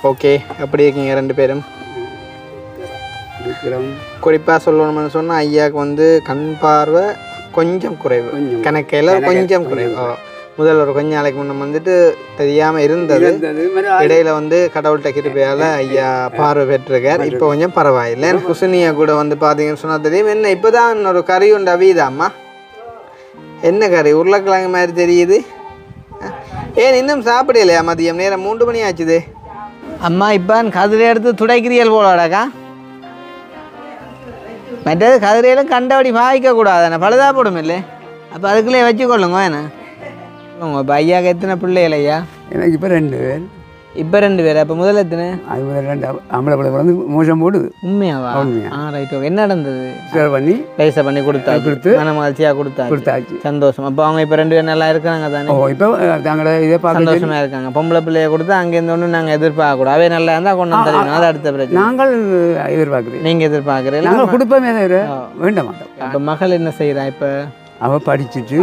Okay எப்படி இருக்கீங்க ரெண்டு பேரும் இருக்கிறோம் குறிப்பாக சொல்லணும்னு சொன்னால் ஐயாவுக்கு வந்து கண் பார்வை கொஞ்சம் குறைவு கொஞ்சம். கணக்கையில் கொஞ்சம் குறைவு ஓ. முதல்ல ஒரு கொஞ்ச நாளைக்கு முன்ன வந்துட்டு தெரியாமல் இருந்தது இருந்தது மாதிரி ஆ- இடையில வந்து கடவுள்கிட்ட கிருபையால் ஐயா பார்வை பெற்றிருக்கார் இப்போ கொஞ்சம் பரவாயில்லை குசுனியா கூட வந்து பார்த்தீங்கன்னு சொன்னால் தெரியும் என்ன இப்போ தான் ஒரு கறி உண்டு அவியுதாம்மா என்ன கறி உருளைக்கிழங்கு மாதிரி தெரியுது அஹ், ஏன் இன்னும் சாப்பிடலையா மதியம் நேரம் மூன்று மணி ஆச்சுது அம்மா இப்போ கதிரை எடுத்து துடைக்கிறீர்கள் போலாடாக்கா மற்றது கதிரையிலும் கண்டபடி பாய்க்க கூடாது பழுதா போடும் இல்லை அப்போ அதுக்குள்ளே வச்சுக்கொள்ளுங்க என்ன உங்கள் இப்போ ஐயாவுக்கு எத்தனை பிள்ளைகள் ஐயா எனக்கு இப்போ ரெண்டு பேர் இப்போ ரெண்டு பேர் அப்போ முதல்ல எத்தனை அது முதல்ல ரெண்டு ஆ- ஆம்பளை பிள்ளை வந்து மோசம் போடுது உண்மையாவா உண்மையா. ஆ ரைட் ஓகே என்ன நடந்தது சேர் பண்ணி பைசா பண்ணி கொடுத்தா கொடுத்து. மன மகிழ்ச்சியாக கொடுத்தா கொடுத்தாச்சு சந்தோஷம் அப்போ அவங்க இப்போ ரெண்டு பேரும் நல்லா இருக்காங்க தானே ஓ இப்போ தங்களோட இதை பார்க்க சொல்லி சந்தோஷமா இருக்காங்க பொம்பளை பிள்ளைய கொடுத்து அங்கேருந்து ஒன்றும் நாங்கள் எதிர்பார்க்க கூடாது அவே நல்லா இருந்தால் கொண்டு வந்து தருவீங்க அது அடுத்த பிரச்சனை நாங்கள் எதிர்பார்க்குறேன் நீங்கள் எதிர்பார்க்குறீங்களா நாங்கள் கொடுப்போமே தவிர வேண்ட மாட்டோம் அப்போ மகள் என்ன செய்கிறா இப்போ அவள் படிச்சுட்டு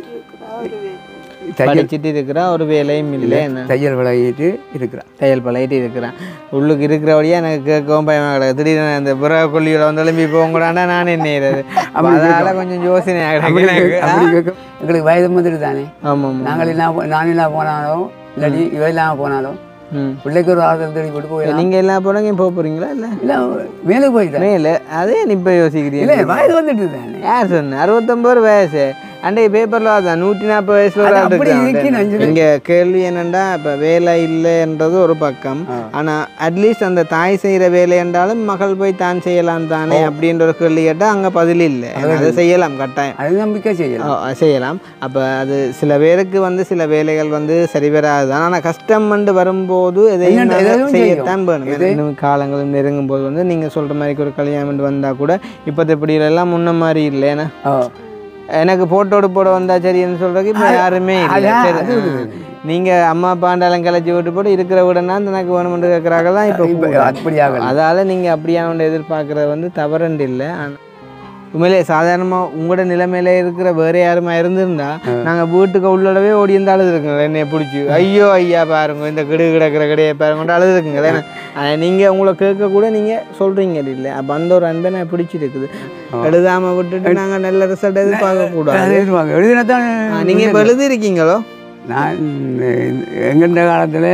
தையல் படிச்சுட்டு இருக்கிறா ஒரு வேலையும் இல்லை என்ன தையல் விளையிட்டு இருக்கிறான் தையல் பழகிட்டு இருக்கிறேன் உள்ளுக்கு இருக்கிறபடியே எனக்கு கேட்கவும் பயமாக கிடக்கு திடீர்னு அந்த புற கொல்லியில் வந்து எழும்பி போங்கடாண்டா நான் என்ன செய்யறது அதனால கொஞ்சம் யோசனை அப்படி கிடக்கு கேட்க- அப்படி கேட்க எங்களுக்கு வயது வந்துட்டு தானே ஆமாம் ஆமாம் நாங்கள் இல்லாம நான் இல்லாம போனாலும் இல்லாட்டி இவ இல்லாமல் போனாலும் ம் பிள்ளைக்கு ஒரு ஆறுதல் தேடி போட்டு போயிடலாம் நீங்கள் எல்லா போனங்க போக போகிறீங்களா இல்லை இல்லை மேலே போயிட்டேன் மேலே அதே நீ இப்போ யோசிக்கிறீங்க இல்லை வயது வந்துட்டு தானே யார் சொன்ன அறுபத்தொம்பது வயசு அன்றைக்கு பேப்பரில் அதான் நூற்றி நாற்பது வயசுல ஒரு அது ஆள் அப்படி இருக்கான். இருக்கு நஞ்சு. இங்க கேள்வி என்னண்டா இப்போ வேலை இல்லைன்றது ஒரு பக்கம் ஆனா அட்லீஸ்ட் அந்த தாய் செய்யற வேலை என்றாலும் மகள் போய் தான் செய்யலாம் தானே அப்படின்ற ஒரு கேள்வி கேட்டால் அங்கே பதில் இல்லை அதை செய்யலாம் கட்டாயம் அது நம்பிக்கை செய்யலாம் ஓ, செய்யலாம் அப்போ அது சில பேருக்கு வந்து சில வேலைகள் வந்து சரி வராது தான் ஆனால் கஷ்டம் வந்து வரும்போது எதையும் என்ன- நாங்க எதையும் செய்யத்தான் வேணும் இன்னும் காலங்களும் நெருங்கும் போது வந்து நீங்கள் சொல்கிற மாதிரி ஒரு கல்யாணம் வந்தால் கூட இப்போ இப்படி எல்லாம் முன்ன மாதிரி இல்லை ஏன்னா ஓ எனக்கு போட்டோடு போட வந்தா சரின்னு சொல்றதுக்கு இப்போ யாருமே இல்லை அதான், சரி அது ஆ. நீங்க அம்மா அப்பாண்டாலும் கிளச்சி விட்டு போட்டு இருக்கிற விடனா எனக்கு வேணுமென்று கேட்குறாங்க தான் இப்போ இப்போ அப்படியாக அதால நீங்க அப்படியான ஒன்று எதிர்பார்க்கறது வந்து தவறுண்டு இல்லை ஆனா உண்மையிலே சாதாரணமாக உங்களோட நிலைமையில இருக்கிற வேற யாருமா இருந்திருந்தா நாங்க வீட்டுக்கு உள்ளடவே ஓடி இருந்து அழுதுருக்கோங்க என்னைய பிடிச்சி ஐயோ ஐயா பாருங்க இந்த கிடு கிடக்கிற கடையை பாருங்க அழுதுருக்குங்க ஏன்னா ஆனா, நீங்க உங்களை கேட்க கூட நீங்க சொல்றீங்க இல்லை அப்போ அந்த ஒரு அன்பை நான் பிடிச்சிருக்குது எழுதாம விட்டுட்டு நாங்க நல்ல ரிசல்ட் எதிர்பார்க்க கூடாது எழுதுவாங்க எழுதினத்தான் ஆ, நீங்க இப்போ எழுதிருக்கீங்களோ நான் எங்கெந்த காலத்தில்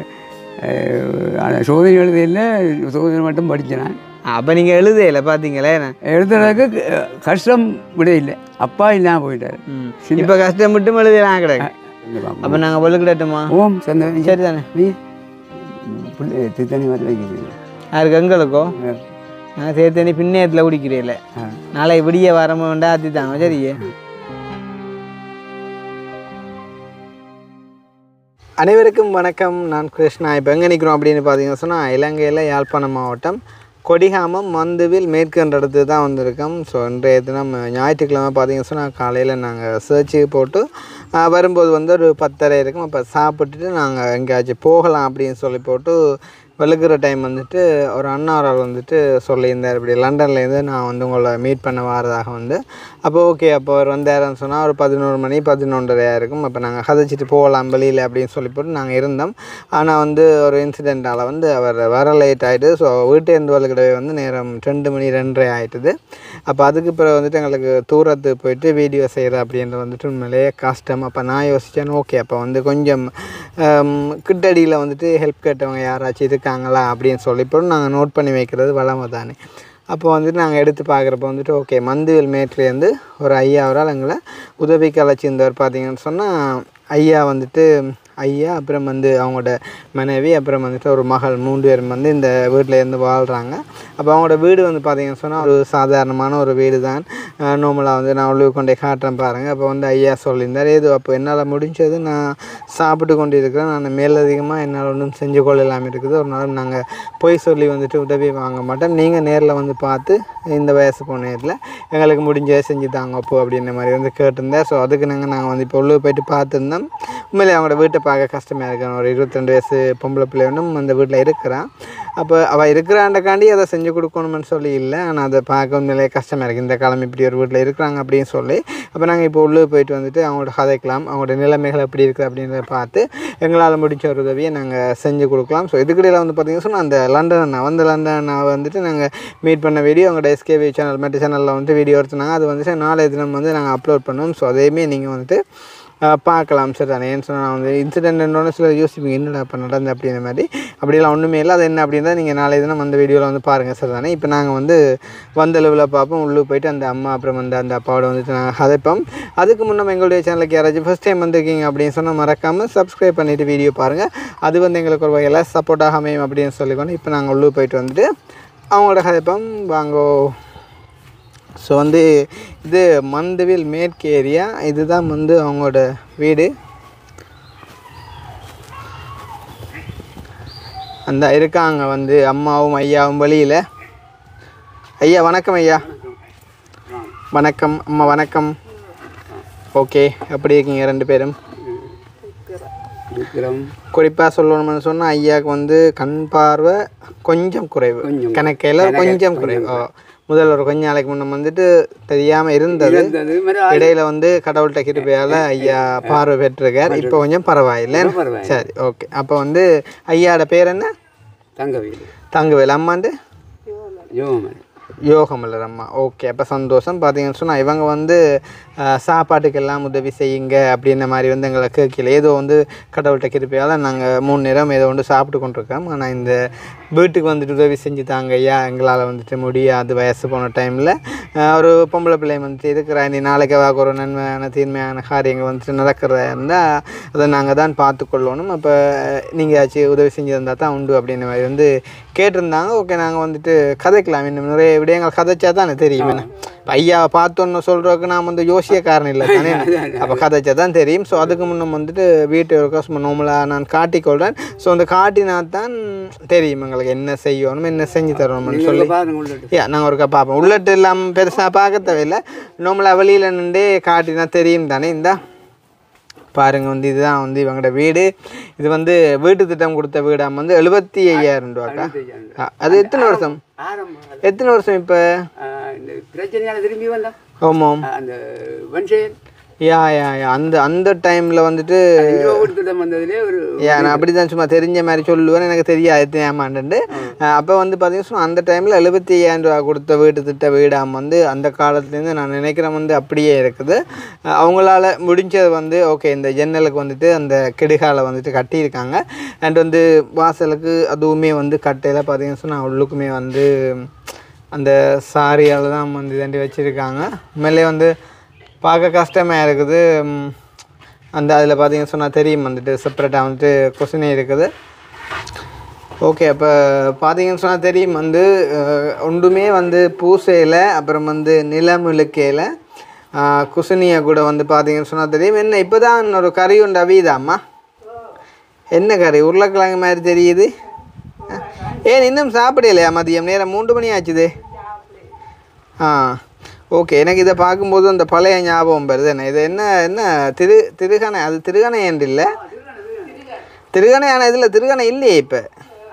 சோதனை எழுதையில் சோதனை மட்டும் படித்தேன் நான் அப்போ நீங்க எழுதையில பார்த்தீங்களே என்ன எழுதுறதுக்கு கஷ்டம் விட இல்லை அப்பா இல்லாமல் போயிட்டார் ம். இப்போ கஷ்டப்பட்டு எழுதலாம் கிடையாது இங்க வாங்க. அப்போ நாங்கள் பொழுக்கிடட்டுமா ஓம் சந்தோஷம் சரி தானே நீ பிள்ளை தித்தனி மாதிரி வைக்கிறீங்க யாருக்கு எங்களுக்கோ நான் சேர்த்தனி பின்னேரத்தில் குடிக்கிறேன் ஆ. நாளை விடிய வரமாண்டா ஆத்தி தாங்க சரியே அனைவருக்கும் வணக்கம் நான் கிருஷ்ணா இப்போ எங்கே நிற்கிறோம் அப்படின்னு பார்த்தீங்கன்னா சொன்னால் இலங்கையில் யாழ்ப்பாணம் மாவட்டம் கொடிகாமம் மந்துவில் மேற்கன்ற இடத்து தான் வந்திருக்கோம் ஸோ இன்றைய தினம் ஞாயிற்றுக்கிழமை பார்த்தீங்கன்னா சொன்னால் காலையில் நாங்கள் சர்ச்சு போட்டு ஆ, வரும்போது வந்து ஒரு பத்தரை இருக்கும் அப்போ சாப்பிட்டுட்டு நாங்கள் எங்கேயாச்சும் போகலாம் அப்படின்னு சொல்லி போட்டு வெளுக்கிற டைம் வந்துட்டு ஒரு அண்ணா ஒரு ஆள் வந்துட்டு சொல்லியிருந்தார் இப்படி லண்டன்லேருந்து நான் வந்து உங்களை மீட் பண்ண வரதாக வந்து அப்போ ஓகே அப்போ அவர் வந்தாருன்னு சொன்னால் ஒரு பதினோரு மணி பதினொன்றரையாக இருக்கும் அப்போ நாங்கள் கதைச்சிட்டு போகலாம் வெளியில் அப்படின்னு சொல்லி போட்டு நாங்கள் இருந்தோம் ஆனால் வந்து ஒரு இன்சிடெண்ட்டால் வந்து அவர் வர லேட் ஆகிட்டு ஸோ வீட்டு இருந்து வலுக்கிடவே வந்து நேரம் ரெண்டு மணி ரெண்டரை ஆயிட்டுது அப்போ அதுக்கு பிறகு வந்துட்டு எங்களுக்கு தூரத்து போயிட்டு வீடியோ செய்கிறது அப்படின்றது வந்துட்டு உண்மையிலேயே கஷ்டம் அப்போ நான் யோசித்தேன் ஓகே அப்போ வந்து கொஞ்சம் ஹம், கிட்டடியில் வந்துட்டு ஹெல்ப் கேட்டவங்க யாராச்சும் இருக்காங்களா அப்படின்னு சொல்லி போட்டு நாங்கள் நோட் பண்ணி வைக்கிறது வளமை தானே அப்போ வந்துட்டு நாங்கள் எடுத்து பார்க்குறப்ப வந்துட்டு ஓகே மந்துவில் மேட்லேருந்து ஒரு ஐயா அவரால் எங்களை உதவிக்கு அழைச்சிருந்தவர் பார்த்தீங்கன்னு சொன்னால் ஐயா வந்துட்டு ஐயா அப்புறம் வந்து அவங்களோட மனைவி அப்புறம் வந்துட்டு ஒரு மகள் மூன்று பேரும் வந்து இந்த வீட்டில் இருந்து வாழ்கிறாங்க அப்போ அவங்களோட வீடு வந்து பார்த்தீங்கன்னு சொன்னால் ஒரு சாதாரணமான ஒரு வீடு தான் நார்மலாக வந்து நான் உள்ளே கொண்டே காட்டுறேன் பாருங்கள் அப்போ வந்து ஐயா சொல்லியிருந்தார் ஏதோ அப்போ என்னால் முடிஞ்சது நான் சாப்பிட்டு கொண்டு இருக்கிறேன் நான் மேலதிகமாக என்னால் ஒன்றும் செஞ்சு கொள்ளலாம் இருக்குது ஒரு நாள் நாங்கள் பொய் சொல்லி வந்துட்டு உதவி வாங்க மாட்டோம் நீங்கள் நேரில் வந்து பார்த்து இந்த வயசு போன நேரத்தில் எங்களுக்கு முடிஞ்சதை செஞ்சு தாங்க அப்போ அப்படின்ற மாதிரி வந்து கேட்டிருந்தேன் ஸோ அதுக்கு நாங்கள் நாங்கள் வந்து இப்போ உள்ளே போயிட்டு பார்த்துருந்தோம் உண்மையிலே அவங்களோட வீட்டை பார்க்க கஷ்டமாக இருக்கேன் ஒரு இருபத்திரெண்டு வயசு பொம்பளை பிள்ளை ஒன்றும் அந்த வீட்டில் இருக்கிறான் அப்போ அவள் இருக்கிறாண்டக்காண்டி அதை செஞ்சு கொடுக்கணும்னு சொல்லி இல்லை ஆனால் அதை பார்க்க உண்மையிலேயே கஷ்டமாக இருக்குது இந்த காலம் இப்படி ஒரு வீட்டில் இருக்கிறாங்க அப்படின்னு சொல்லி அப்போ நாங்கள் இப்போ உள்ளே போயிட்டு வந்துட்டு அவங்களோட கதைக்கலாம் அவங்களோட நிலைமைகள் எப்படி இருக்குது அப்படின்றத பார்த்து எங்களால் முடிஞ்ச ஒரு உதவியை நாங்கள் செஞ்சு கொடுக்கலாம் ஸோ இதுக்கிடையில் வந்து பார்த்தீங்கன்னா சொன்னால் அந்த லண்டன் அண்ணா வந்து லண்டன் அண்ணா வந்துட்டு நாங்கள் மீட் பண்ண வீடியோ அவங்களோட எஸ்கேவி சேனல் மெட்ட சேனலில் வந்துட்டு வீடியோ எடுத்துனாங்க அது வந்துட்டு நாளைய தினம் வந்து நாங்கள் அப்லோட் பண்ணுவோம் ஸோ அதையுமே நீங்கள் வந்துட்டு அஹ், பார்க்கலாம் சரி தானே ஏன்னு சொன்னால் வந்து இன்சிடென்ட் சில யோசிப்பீங்க என்னடா இப்போ நடந்து அப்படின்ற மாதிரி அப்படியெல்லாம் ஒன்றுமே இல்லை அது என்ன அப்படின்றத நீங்கள் நாளைய தினம் அந்த வீடியோவில் வந்து பாருங்கள் சார் தானே இப்போ நாங்கள் வந்து வந்த அளவில் பார்ப்போம் உள்ளே போயிட்டு அந்த அம்மா அப்புறம் வந்து அந்த அப்பாவோட வந்துட்டு நாங்கள் கதைப்போம் அதுக்கு முன்னே எங்களுடைய சேனலுக்கு யாராச்சும் ஃபஸ்ட் டைம் வந்திருக்கீங்க அப்படின்னு சொன்னால் மறக்காமல் சப்ஸ்கிரைப் பண்ணிவிட்டு வீடியோ பாருங்கள் அது வந்து எங்களுக்கு ஒரு வகையில் சப்போர்ட்டாக அமையும் அப்படின்னு சொல்லிக்கொண்டு இப்போ நாங்கள் உள்ளே போயிட்டு வந்துட்டு அவங்களோட கதைப்போம் வாங்கோ ஸோ வந்து இது மந்தவில் மேற்கு ஏரியா இதுதான் வந்து அவங்களோட வீடு அந்த இருக்காங்க வந்து அம்மாவும் ஐயாவும் வழியில் ஐயா வணக்கம் ஐயா வணக்கம் அம்மா வணக்கம் ஓகே எப்படி இருக்கீங்க ரெண்டு பேரும் இருக்கிறோம் குறிப்பாக சொல்லணும்னு சொன்னால் ஐயாவுக்கு வந்து கண் பார்வை கொஞ்சம் குறைவு கொஞ்சம். கணக்கையில் கொஞ்சம் குறைவு ஓ. முதல்ல ஒரு கொஞ்ச நாளைக்கு முன்ன வந்துட்டு தெரியாமல் இருந்தது இருந்தது மாதிரி இடையில வந்து கடவுள்கிட்ட கிருபையால் ஐயா பார்வை பெற்றிருக்கார் இப்போ கொஞ்சம் பரவாயில்லை பரவாயில்லை. சரி ஓகே அப்போ வந்து ஐயாவோட பேர் என்ன தங்க வீடு தங்குவேல் அம்மாண்டு யோகமன் யோகமலர் அம்மா ஓகே அப்போ சந்தோஷம் பார்த்தீங்கன்னு சொன்னால் இவங்க வந்து அஹ், சாப்பாட்டுக்கெல்லாம் உதவி செய்யுங்க அப்படின்ற மாதிரி வந்து எங்களை கேட்கல ஏதோ வந்து கடவுள்கிட்ட கிருப்பையால் நாங்கள் மூணு நேரம் ஏதோ ஒன்று சாப்பிட்டு கொண்டிருக்கோம் ஆனால் இந்த வீட்டுக்கு வந்துட்டு உதவி செஞ்சு தாங்க ஐயா எங்களால் வந்துட்டு முடியாது வயசு போன டைமில் ஒரு பொம்பளை பிள்ளை வந்துட்டு இருக்கிறா நீ நாளைக்கு வாக்கு ஒரு நன்மையான தீர்மையான காரியங்கள் வந்துட்டு நடக்கிறதா இருந்தால் அதை நாங்கள் தான் பார்த்துக்கொள்ளணும் அப்போ நீங்கள் ஆச்சு உதவி செஞ்சு தந்தால் தான் உண்டு அப்படின்ற மாதிரி வந்து கேட்டிருந்தாங்க ஓகே நாங்கள் வந்துட்டு கதைக்கலாம் இன்னும் நிறைய விடயங்கள் கதைச்சா தானே தெரியும் என்ன இப்போ ஐயாவை பார்த்தோன்னு சொல்கிறதுக்கு நான் வந்து யோசிய காரணம் இல்லை தானே அப்போ கதைச்சா தான் தெரியும் ஸோ அதுக்கு முன்னே வந்துட்டு வீட்டு ஒரு சும்மா நார்மலாக நான் காட்டிக்கொள்கிறேன் ஸோ அந்த காட்டினா தான் தெரியும் எங்களுக்கு என்ன செய்யணும் என்ன செஞ்சு தரணும்னு சொல்லி பாருங்க உள்ளது யா நாங்கள் ஒருக்கா பார்ப்போம் உள்ளட்டு இல்லாமல் பெருசாக பார்க்க தேவையில்லை நார்மலாக வெளியில் நின்றே காட்டினா தெரியும் தானே இந்தா பாருங்க வந்து இதுதான் வந்து இவங்களோட வீடு இது வந்து வீட்டு திட்டம் கொடுத்த வீடாம வந்து எழுபத்தி ஐயாயிரம் ரூபாக்கா ஆ, அது எத்தனை வருஷம் ஆரம்பம் எத்தனை வருஷம் இப்போ ஆஹ் இந்த பிரச்சனையால திரும்பி வந்தான் ஆமாம் ஆஹ் அந்த வன்சேன் யா யா யா அந்த அந்த டைமில் வந்துட்டு இந்திரோ திட்டம் வந்ததுலேயே ஒரு யா நான் அப்படி தான் சும்மா தெரிஞ்ச மாதிரி சொல்லுவேன் எனக்கு தெரியாது ஏமாண்டு அப்போ வந்து பார்த்தீங்கன்னா சொன்னா அந்த டைமில் எழுபத்தி ஐயாயிரம் ரூபா கொடுத்த வீட்டு திட்ட வீடாம வந்து அந்த காலத்துலேருந்து நான் நினைக்கிறேன் வந்து அப்படியே இருக்குது அஹ் அவங்களால முடிஞ்சது வந்து ஓகே இந்த ஜன்னலுக்கு வந்துட்டு அந்த கெடுகால வந்துட்டு கட்டியிருக்காங்க அண்ட் வந்து வாசலுக்கு அதுவுமே வந்து கட்டையில் பார்த்தீங்கன்னா சொன்னால் உள்ளுக்குமே வந்து அந்த சாரியால் தான் வந்து இதாண்டி வச்சுருக்காங்க மேலே வந்து பார்க்க கஷ்டமாக இருக்குது ம், அந்த அதில் பார்த்தீங்கன்னு சொன்னால் தெரியும் வந்துட்டு செப்பரேட்டாக வந்துட்டு கொஸ்டினே இருக்குது ஓகே அப்போ பார்த்தீங்கன்னு சொன்னால் தெரியும் வந்து அஹ், ஒன்றுமே வந்து பூசையில் அப்புறம் வந்து நிலமுழுக்கையில் குசுனியை கூட வந்து பார்த்தீங்கன்னு சொன்னால் தெரியும் என்ன இப்போ தான் ஒரு கறி உண்டு அவியுதாம்மா என்ன கறி உருளைக்கிழங்கு மாதிரி தெரியுது அஹ், ஏன் இன்னும் சாப்பிடலையா மதியம் நேரம் மூன்று மணி ஆச்சுது ஆ ஓகே எனக்கு இதை பார்க்கும்போது அந்த பழைய ஞாபகம் வருது என்ன இது என்ன என்ன திரு திருகணை அது திருகணை என்று இல்லை திருகணை ஆனால் இதில் திருகணை இல்லையே இப்போ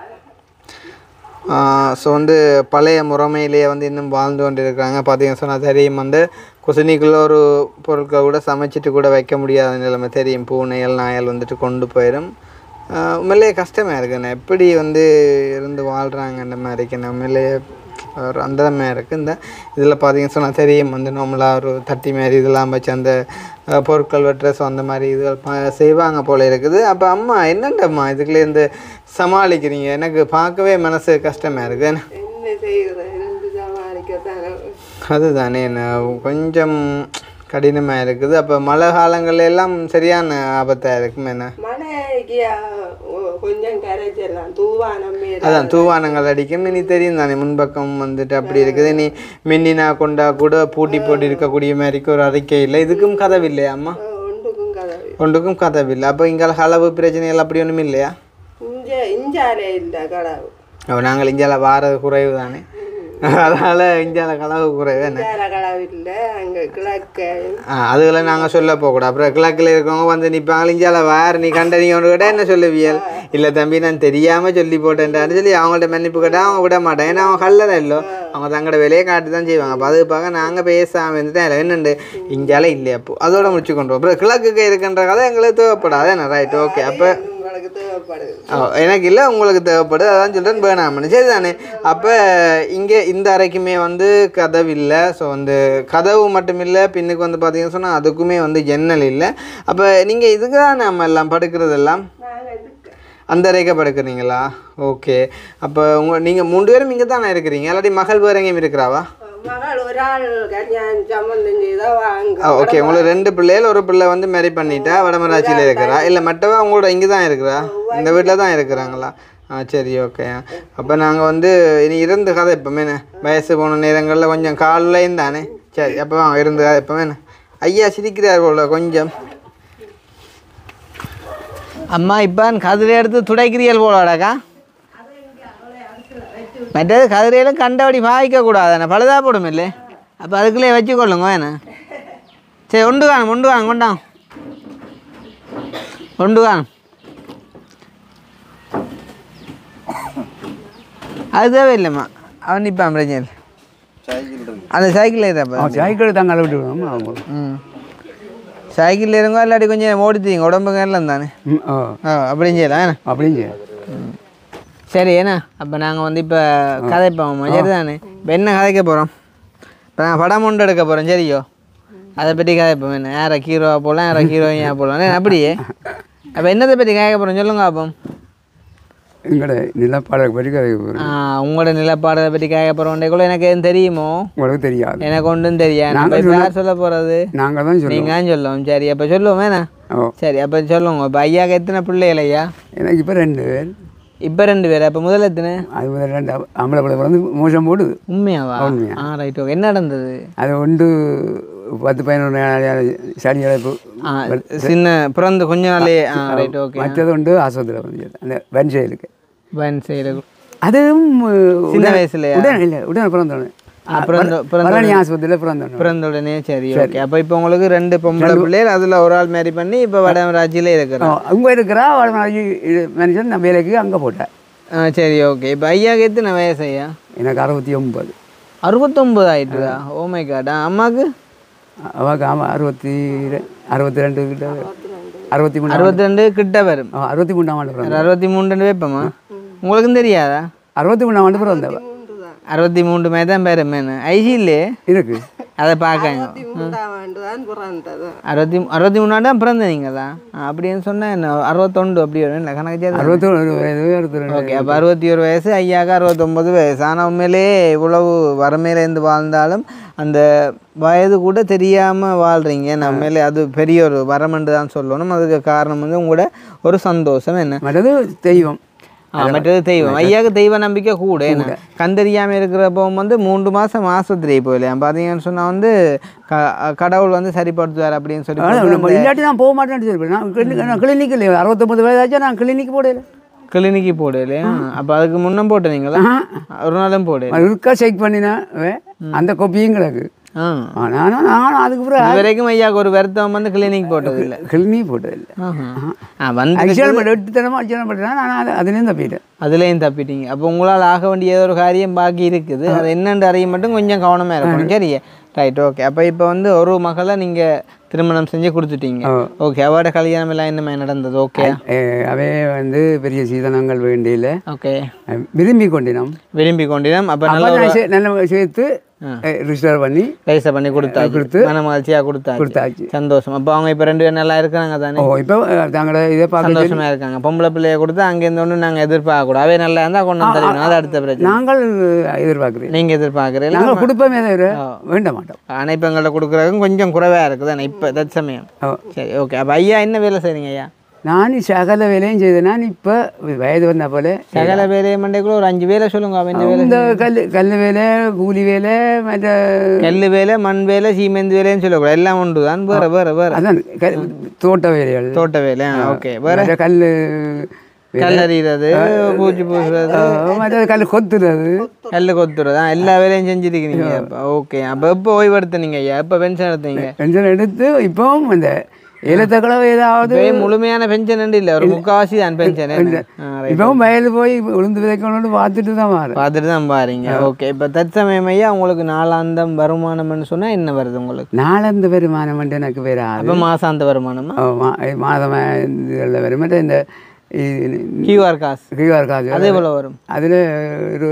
ஸோ வந்து பழைய முறைமையிலேயே வந்து இன்னும் வாழ்ந்து கொண்டு இருக்கிறாங்க பார்த்தீங்கன்னு சொன்னால் தெரியும் வந்து குசினிக்குள்ள ஒரு பொருட்களை கூட சமைச்சிட்டு கூட வைக்க முடியாத நிலைமை தெரியும் பூனைகள் நாயல் வந்துட்டு கொண்டு போயிடும் ஆஹ் உண்மையிலேயே கஷ்டமாக இருக்குண்ணே எப்படி வந்து இருந்து வாழ்கிறாங்கன்ற மாதிரி இருக்கு உண்மையிலேயே ஒரு அந்தரமாக இருக்குது இந்த இதில் பார்த்தீங்கன்னு சொன்னால் தெரியும் வந்து நார்மலாக ஒரு தட்டி மாதிரி இதெல்லாம் வச்சு அந்த அஹ், பொருட்கள் வெட்டுற ஸோ அந்த மாதிரி இதுகள் ப- செய்வாங்க போல இருக்குது அப்போ அம்மா என்னண்டம்மா இதுக்குள்ளே இருந்து சமாளிக்கிறீங்க எனக்கு பார்க்கவே மனசு கஷ்டமாக இருக்குது என்ன என்ன செய்யறது இருந்து சமாளிக்கத்தானே அதுதானே என்ன கொஞ்சம் கடினமாக இருக்குது அப்போ மழை காலங்கள்ல எல்லாம் சரியான ஆபத்தாக இருக்கும் என்ன மழைக்கு ஆ, ஒ- கொஞ்சம் கரைச்சிடலாம் தூவானம் மேல அதான் தூவானங்கள் அடிக்கும் இனி தெரியும் தானே முன்பக்கம் வந்துட்டு அப்படி இருக்குது நீ மின்னினா கொண்டா கூட பூட்டி போட்டு இருக்கக்கூடிய மாதிரிக்கு ஒரு அறிக்கை இல்லை இதுக்கும் கதவு இல்லையா அம்மா ஆ, ஒன்றுக்கும் கதவு ஒன்றுக்கும் கதவு இல்லை அப்போ இங்கே அளவு பிரச்சனைகள் அப்படி ஒன்றும் இல்லையா இஞ்ச இஞ்சாலே இல்லை கடவு அப்போ நாங்கள் இங்கே வாரது குறைவு தானே அதனால் இந்தியாவில் கலவு குறைவு என்ன களவில் அங்கே கிழக்கு ஆ அதுகளை நாங்கள் சொல்ல போகக்கூடாது அப்புறம் கிழக்கில் இருக்கவங்க வந்து நிற்பாங்க இந்தியாவில் வேறு நீ கண்ட நீ ஒன்று கேட்டால் என்ன சொல்லுவியல் இல்லை தம்பி நான் தெரியாமல் சொல்லி போட்டேன்டான்னு சொல்லி அவங்கள்ட்ட மன்னிப்பு கேட்டால் அவங்க விட மாட்டேன் ஏன்னா அவங்க கல்லதான் இல்லை அவங்க தங்களோட வேலையை காட்டி தான் செய்வாங்க அப்போ அது பார்க்க நாங்கள் பேசாமல் இருந்துட்டேன் இல்லை என்னண்டு இந்தியாவில் இல்லை அப்போ அதோட முடிச்சு கொண்டு வரோம். அப்புறம் கிழக்குக்கு இருக்கின்ற கதை எங்களுக்கு தேவைப்படாது என்ன ரைட் ஓகே அப்போ உங்களுக்கு தேவைப்படுது ஆ, எனக்கு இல்லை உங்களுக்கு தேவைப்படுது அதான் சொல்கிறேன் வேணாம்னு சரி தானே அப்போ இங்கே இந்த அறைக்குமே வந்து கதவு இல்லை ஸோ வந்து கதவு மட்டும் இல்லை பின்னுக்கு வந்து பார்த்தீங்கன்னு சொன்னால் அதுக்குமே வந்து ஜன்னல் இல்லை அப்போ நீங்கள் இதுக்கு தான் நம்ம எல்லாம் படுக்கிறதெல்லாம் நாங்கள் இதுக்கு அந்த அறைக்க படுக்கிறீங்களா ஓகே அப்போ உங்கள் நீங்கள் மூணு பேரும் இங்கே தானே இருக்கிறீங்க இல்லாட்டி மகள் வேறு எங்கேயும் இருக்கிறாவா மகள் ஒரு ஆள் கல்யாணம் சம்மந்தம் செய்தா வாங்க ஓகே உங்களுக்கு ரெண்டு பிள்ளைகள் ஒரு பிள்ளை வந்து மேரி பண்ணிட்டா வடமராட்சியில் இருக்கிறா இல்லை மற்றவா உங்களோட இங்கே தான் இருக்கிறா இந்த வீட்டில் தான் இருக்கிறாங்களா ஆ சரி ஓகே அப்போ நாங்கள் வந்து இனி இருந்து கதை எப்போமே வயசு போன நேரங்களில் கொஞ்சம் காலையும் தானே சரி அப்போ இருந்து கதை எப்போமே ஐயா சிரிக்கிறார் போல கொஞ்சம் அம்மா இப்போ கதிரை எடுத்து துடைக்கிறீர்கள் போலடாக்கா மற்றது கதிரையிலும் கண்டபடி பாய்க்க கூடாது பழுதா போடும் இல்லை அப்போ அதுக்குள்ளே வச்சுக்கொள்ளுங்க என்ன சரி ஒன்று காணும் ஒன்று காணும் கொண்டாங்க ஒன்று காணும் அது தேவையில்லைம்மா அவன் நிற்பான் பிரச்சனை அந்த சைக்கிள் ஏதாப்பா அவன் சைக்கிள் தாங்க விட்டு விடுவோம் அவங்க ம் சைக்கிள் இருங்கோ இல்லாட்டி கொஞ்சம் ஓடித்தீங்க உடம்புக்கு எல்லாம் தானே ம் ஓ ஆ அப்படியும் செய்யலாம் என்ன அப்படின்னு செய்ய. சரி என்ன அப்போ நாங்கள் வந்து இப்போ கதைப்போம் சரி தானே இப்போ என்ன கதைக்க போகிறோம் இப்போ நான் படம் ஒன்று எடுக்க போகிறோம் சரியோ அதை பற்றி கதைப்போம் என்ன யாரை ஹீரோவாக போகலாம் யாரை ஹீரோயினாக போகலாம் என்ன அப்படியே அப்போ என்னத்தை பற்றி கேட்க போகிறோம் சொல்லுங்க அப்போ எங்களோட நிலப்பாடை பற்றி கதை போகிறோம் உங்களோட நிலப்பாடத்தை பற்றி கேட்க போகிறோம் எனக்கு எதுவும் தெரியுமோ உங்களுக்கு தெரியாது எனக்கு ஒன்றும் தெரியாது நம்ம இப்போ யார் சொல்ல போகிறது நாங்கள் தான் சொல்லுவோம் நீங்கள் தான் சொல்லுவோம் சரி அப்போ சொல்லுவோம் என்ன ஓ சரி அப்போ சொல்லுங்க இப்போ ஐயாக்கு எத்தனை பிள்ளைகள் ஐயா எனக்கு இப்போ ரெண்டு பேர் இப்போ ரெண்டு பேர் அப்போ முதல்ல எத்தனை அது முதல்ல ரெண்டு ஆம்பளை பிள்ளை பிறந்து மோசம் போடுது உண்மையாவா உண்மையா. ஆ ரைட் ஓகே என்ன நடந்தது அது ஒன்று பத்து பதினொன்று சளி இழப்பு ஆ சின்ன பிறந்து கொஞ்ச நாளே ஆ ரைட் ஓகே மற்றது உண்டு ஆஸ்பத்திரியில் வந்து அந்த வென்செயலுக்கு வன் சைடு அதுவும் சின்ன வயசுலயா? உடனே இல்லை உடனே பிறந்தோடனே பிறந்த- பிறந்த பழனி ஆஸ்பத்திரியில் பிறந்தோடனே பிறந்த உடனே சரி ஓகே அப்போ இப்போ உங்களுக்கு ரெண்டு பொம்பளை பிள்ளைகள் அதில் ஒரு ஆள் மேரி பண்ணி இப்போ வடமராட்சியிலே இருக்கிறோம் அங்கே இருக்கிறா வடமராஜி மனுஷன் நான் வேலைக்கு அங்கே போட்டேன் ஆ சரி ஓகே இப்போ ஐயாக்கு எத்தனை வயசு ஐயா எனக்கு அறுபத்தி ஒன்பது அறுபத்தொம்பது ஆயிட்டுதா ஓ மை காட் அம்மாவுக்கு அவாக்கு ஆமாம் அறுபத்தி ரெ- அறுபத்தி ரெண்டு கிட்ட அறுபத்தி மூணு அறுபத்தி ரெண்டு கிட்ட வரும் ஆ, அறுபத்தி மூணாம் ஆண்டு பிறந்த அறுபத்தி மூணு வைப்போமா உங்களுக்கும் தெரியாதா அறுபத்தி மூணாம் ஆண்டு பிறந்தவ அறுபத்தி மூணு மாதிரி தான் பேர் மேனு ஐசி இல்லையே இருக்கு அதை பார்க்காங்க மூன்றாம் ஆண்டு தான் பிறந்தது அறுபத்தி அறுபத்தி மூணாண்டு தான் பிறந்தீங்க தான் அப்படின்னு சொன்னால் என்ன அறுபத்தொண்டு அப்படி வரும் இல்லை கணக்கு சேர்த்து அறுபத்தி ஒரு வயது அறுபத்தி ரெண்டு ஓகே அப்போ அறுபத்தி ஒரு வயசு ஐயாக்கு அறுபத்தொம்பது வயசு ஆனால் உண்மையிலேயே இவ்வளவு வறுமையிலேருந்து வாழ்ந்தாலும் அந்த வயது கூட தெரியாமல் வாழ்கிறீங்க நம்மளே அது பெரிய ஒரு வரமென்று தான் சொல்லணும் அதுக்கு காரணம் வந்து உங்களோட ஒரு சந்தோஷம் என்ன மற்றது தெய்வம் ஆ, மற்றது தெய்வம் ஐயாவுக்கு தெய்வ நம்பிக்கை கூட என்ன கண்டறியாமல் இருக்கிறப்போ வந்து மூன்று மாதம் ஆஸ்பத்திரி போயிலையா பார்த்தீங்கன்னு சொன்னால் வந்து க கடவுள் வந்து சரிப்படுத்துவார் அப்படின்னு சொல்லி ஆனா, போட்டு நம்ம இல்லாட்டி நான் போக மாட்டேன்னு சொல்லி நான் கிளினிக் நான் கிளினிக் இல்லை அறுபத்தொம்பது வயதாச்சா நான் கிளினிக் போடல கிளினிக்கு போடலையா அப்போ அதுக்கு முன்ன போட்டுனீங்களா ஒரு நாளும் போடு இருக்கா செக் பண்ணினேன் வே- அந்த கொப்பியும் கிடக்கு ஆ நானும் நானும் அதுக்கு இது அப்புறம் வரைக்கும் ஐயாவுக்கு ஒரு வருத்தம் வந்து கிளினிக் போட்டது இல்லை கிளினிக் போட்டதில்லை ஆ வந்து அடிச்சாலும் பட்டு எட்டுத்தனமாக அடிச்சாலும் பட்டுனா நான் அது- அதுலேயும் தப்பிட்டேன் அதுலேயும் தப்பிட்டீங்க அப்போ உங்களால் ஆக வேண்டிய ஏதோ ஒரு காரியம் பாக்கி இருக்குது அது என்னென்று அறிய மட்டும் கொஞ்சம் கவனமாக இருக்கணும் சரி ரைட் ஓகே அப்போ இப்போ வந்து ஒரு மகளை நீங்கள் திருமணம் செஞ்சு கொடுத்துட்டீங்க ஓகே அவட கல்யாணம் எல்லாம் என்னமே நடந்தது ஓகே அஹ் அவே வந்து பெரிய சீதனங்கள் வேண்டியில ஓகே அஹ் விரும்பி கொண்டினோம் விரும்பி கொண்டினோம் அப்போ அப்போ நல்ல நான் சே- நல்ல சேர்த்து ரிஜிஸ்டர் பண்ணி ரைஸை பண்ணி கொடுத்தாச்சு கொடுத்து மன மகிழ்ச்சியாக கொடுத்தாச்சு கொடுத்தாச்சு சந்தோஷம் அப்போ அவங்க இப்போ ரெண்டு பேரும் நல்லா இருக்கிறாங்க தானே ஓ இப்போ தங்களோட இதை பார்க்க சந்தோஷமா இருக்காங்க பொம்பளை பிள்ளைய கொடுத்து அங்கேருந்து ஒன்று நாங்கள் எதிர்பார்க்க கூடாது அவே நல்லா இருந்தால் கொண்டு வந்து தருவீங்க அது அடுத்த பிரச்சனை நாங்கள் எதிர்பார்க்குறேன் நீங்கள் எதிர்பார்க்குறீங்களா நாங்கள் கொடுப்போமே தவிர வேண்ட மாட்டோம் அணைப்பங்களை கொடுக்குறதுக்கும் கொஞ்சம் குறைவாக இருக்குது தானே இப்போ தற்சமயம் ஓ. சரி ஓகே அப்போ ஐயா என்ன வேலை செய்றீங்க ஐயா நான் சகல வேலையும் செய்தேன் நான் இப்போ வயது வந்த போல சகல வேலையை மண்டைக்குள்ள ஒரு அஞ்சு வேலை சொல்லுங்க அவன் என்ன வேலை இந்த கல் கல் வேலை கூலி வேலை மற்ற கல் வேலை மண் வேலை சீமெந்து வேலைன்னு சொல்லக்கூடாது எல்லாம் ஒன்று தான் வேறு வேறு வேறு அதான் க- தோட்ட வேலைகள் தோட்ட வேலை ஓகே வேறு மற்ற கல் கல்லறிகிறது பூச்சி பூசுறது மற்றது கல் கொத்துறது கல்லு கொத்துறது ஆ, எல்லா வேலையும் செஞ்சிருக்கிறீங்க ஓகே அப்போ எப்போ ஓய்வெடுத்தீங்க ஐயா எப்போ பென்ஷன் எடுத்தீங்க பென்ஷன் எடுத்து இப்போவும் இந்த ஏலத்தக்கலவை ஏதாவது இப்பயே முழுமையான பென்ஷன் இல்லை ஒரு முக்காவாசி தான் பென்ஷன் இப்போவும் வயல் போய் உளுந்து விதைக்கணும்னு பார்த்துட்டு தான் வரேன் பார்த்துட்டு தான் பாருங்க ஓகே இப்போ தற்சமயம் ஐயா உங்களுக்கு நாலாந்தம் வருமானம்னு சொன்னா என்ன வருது உங்களுக்கு நாலந்து வருமானம் வந்து எனக்கு வேற ஆகுது அப்போ மாசாந்த வருமானமா மாதம் இதில் வரும் மற்ற இந்த கியூஆர் காசு கியூஆர் காசு அது எவ்வளோ வரும் அதில் ஒரு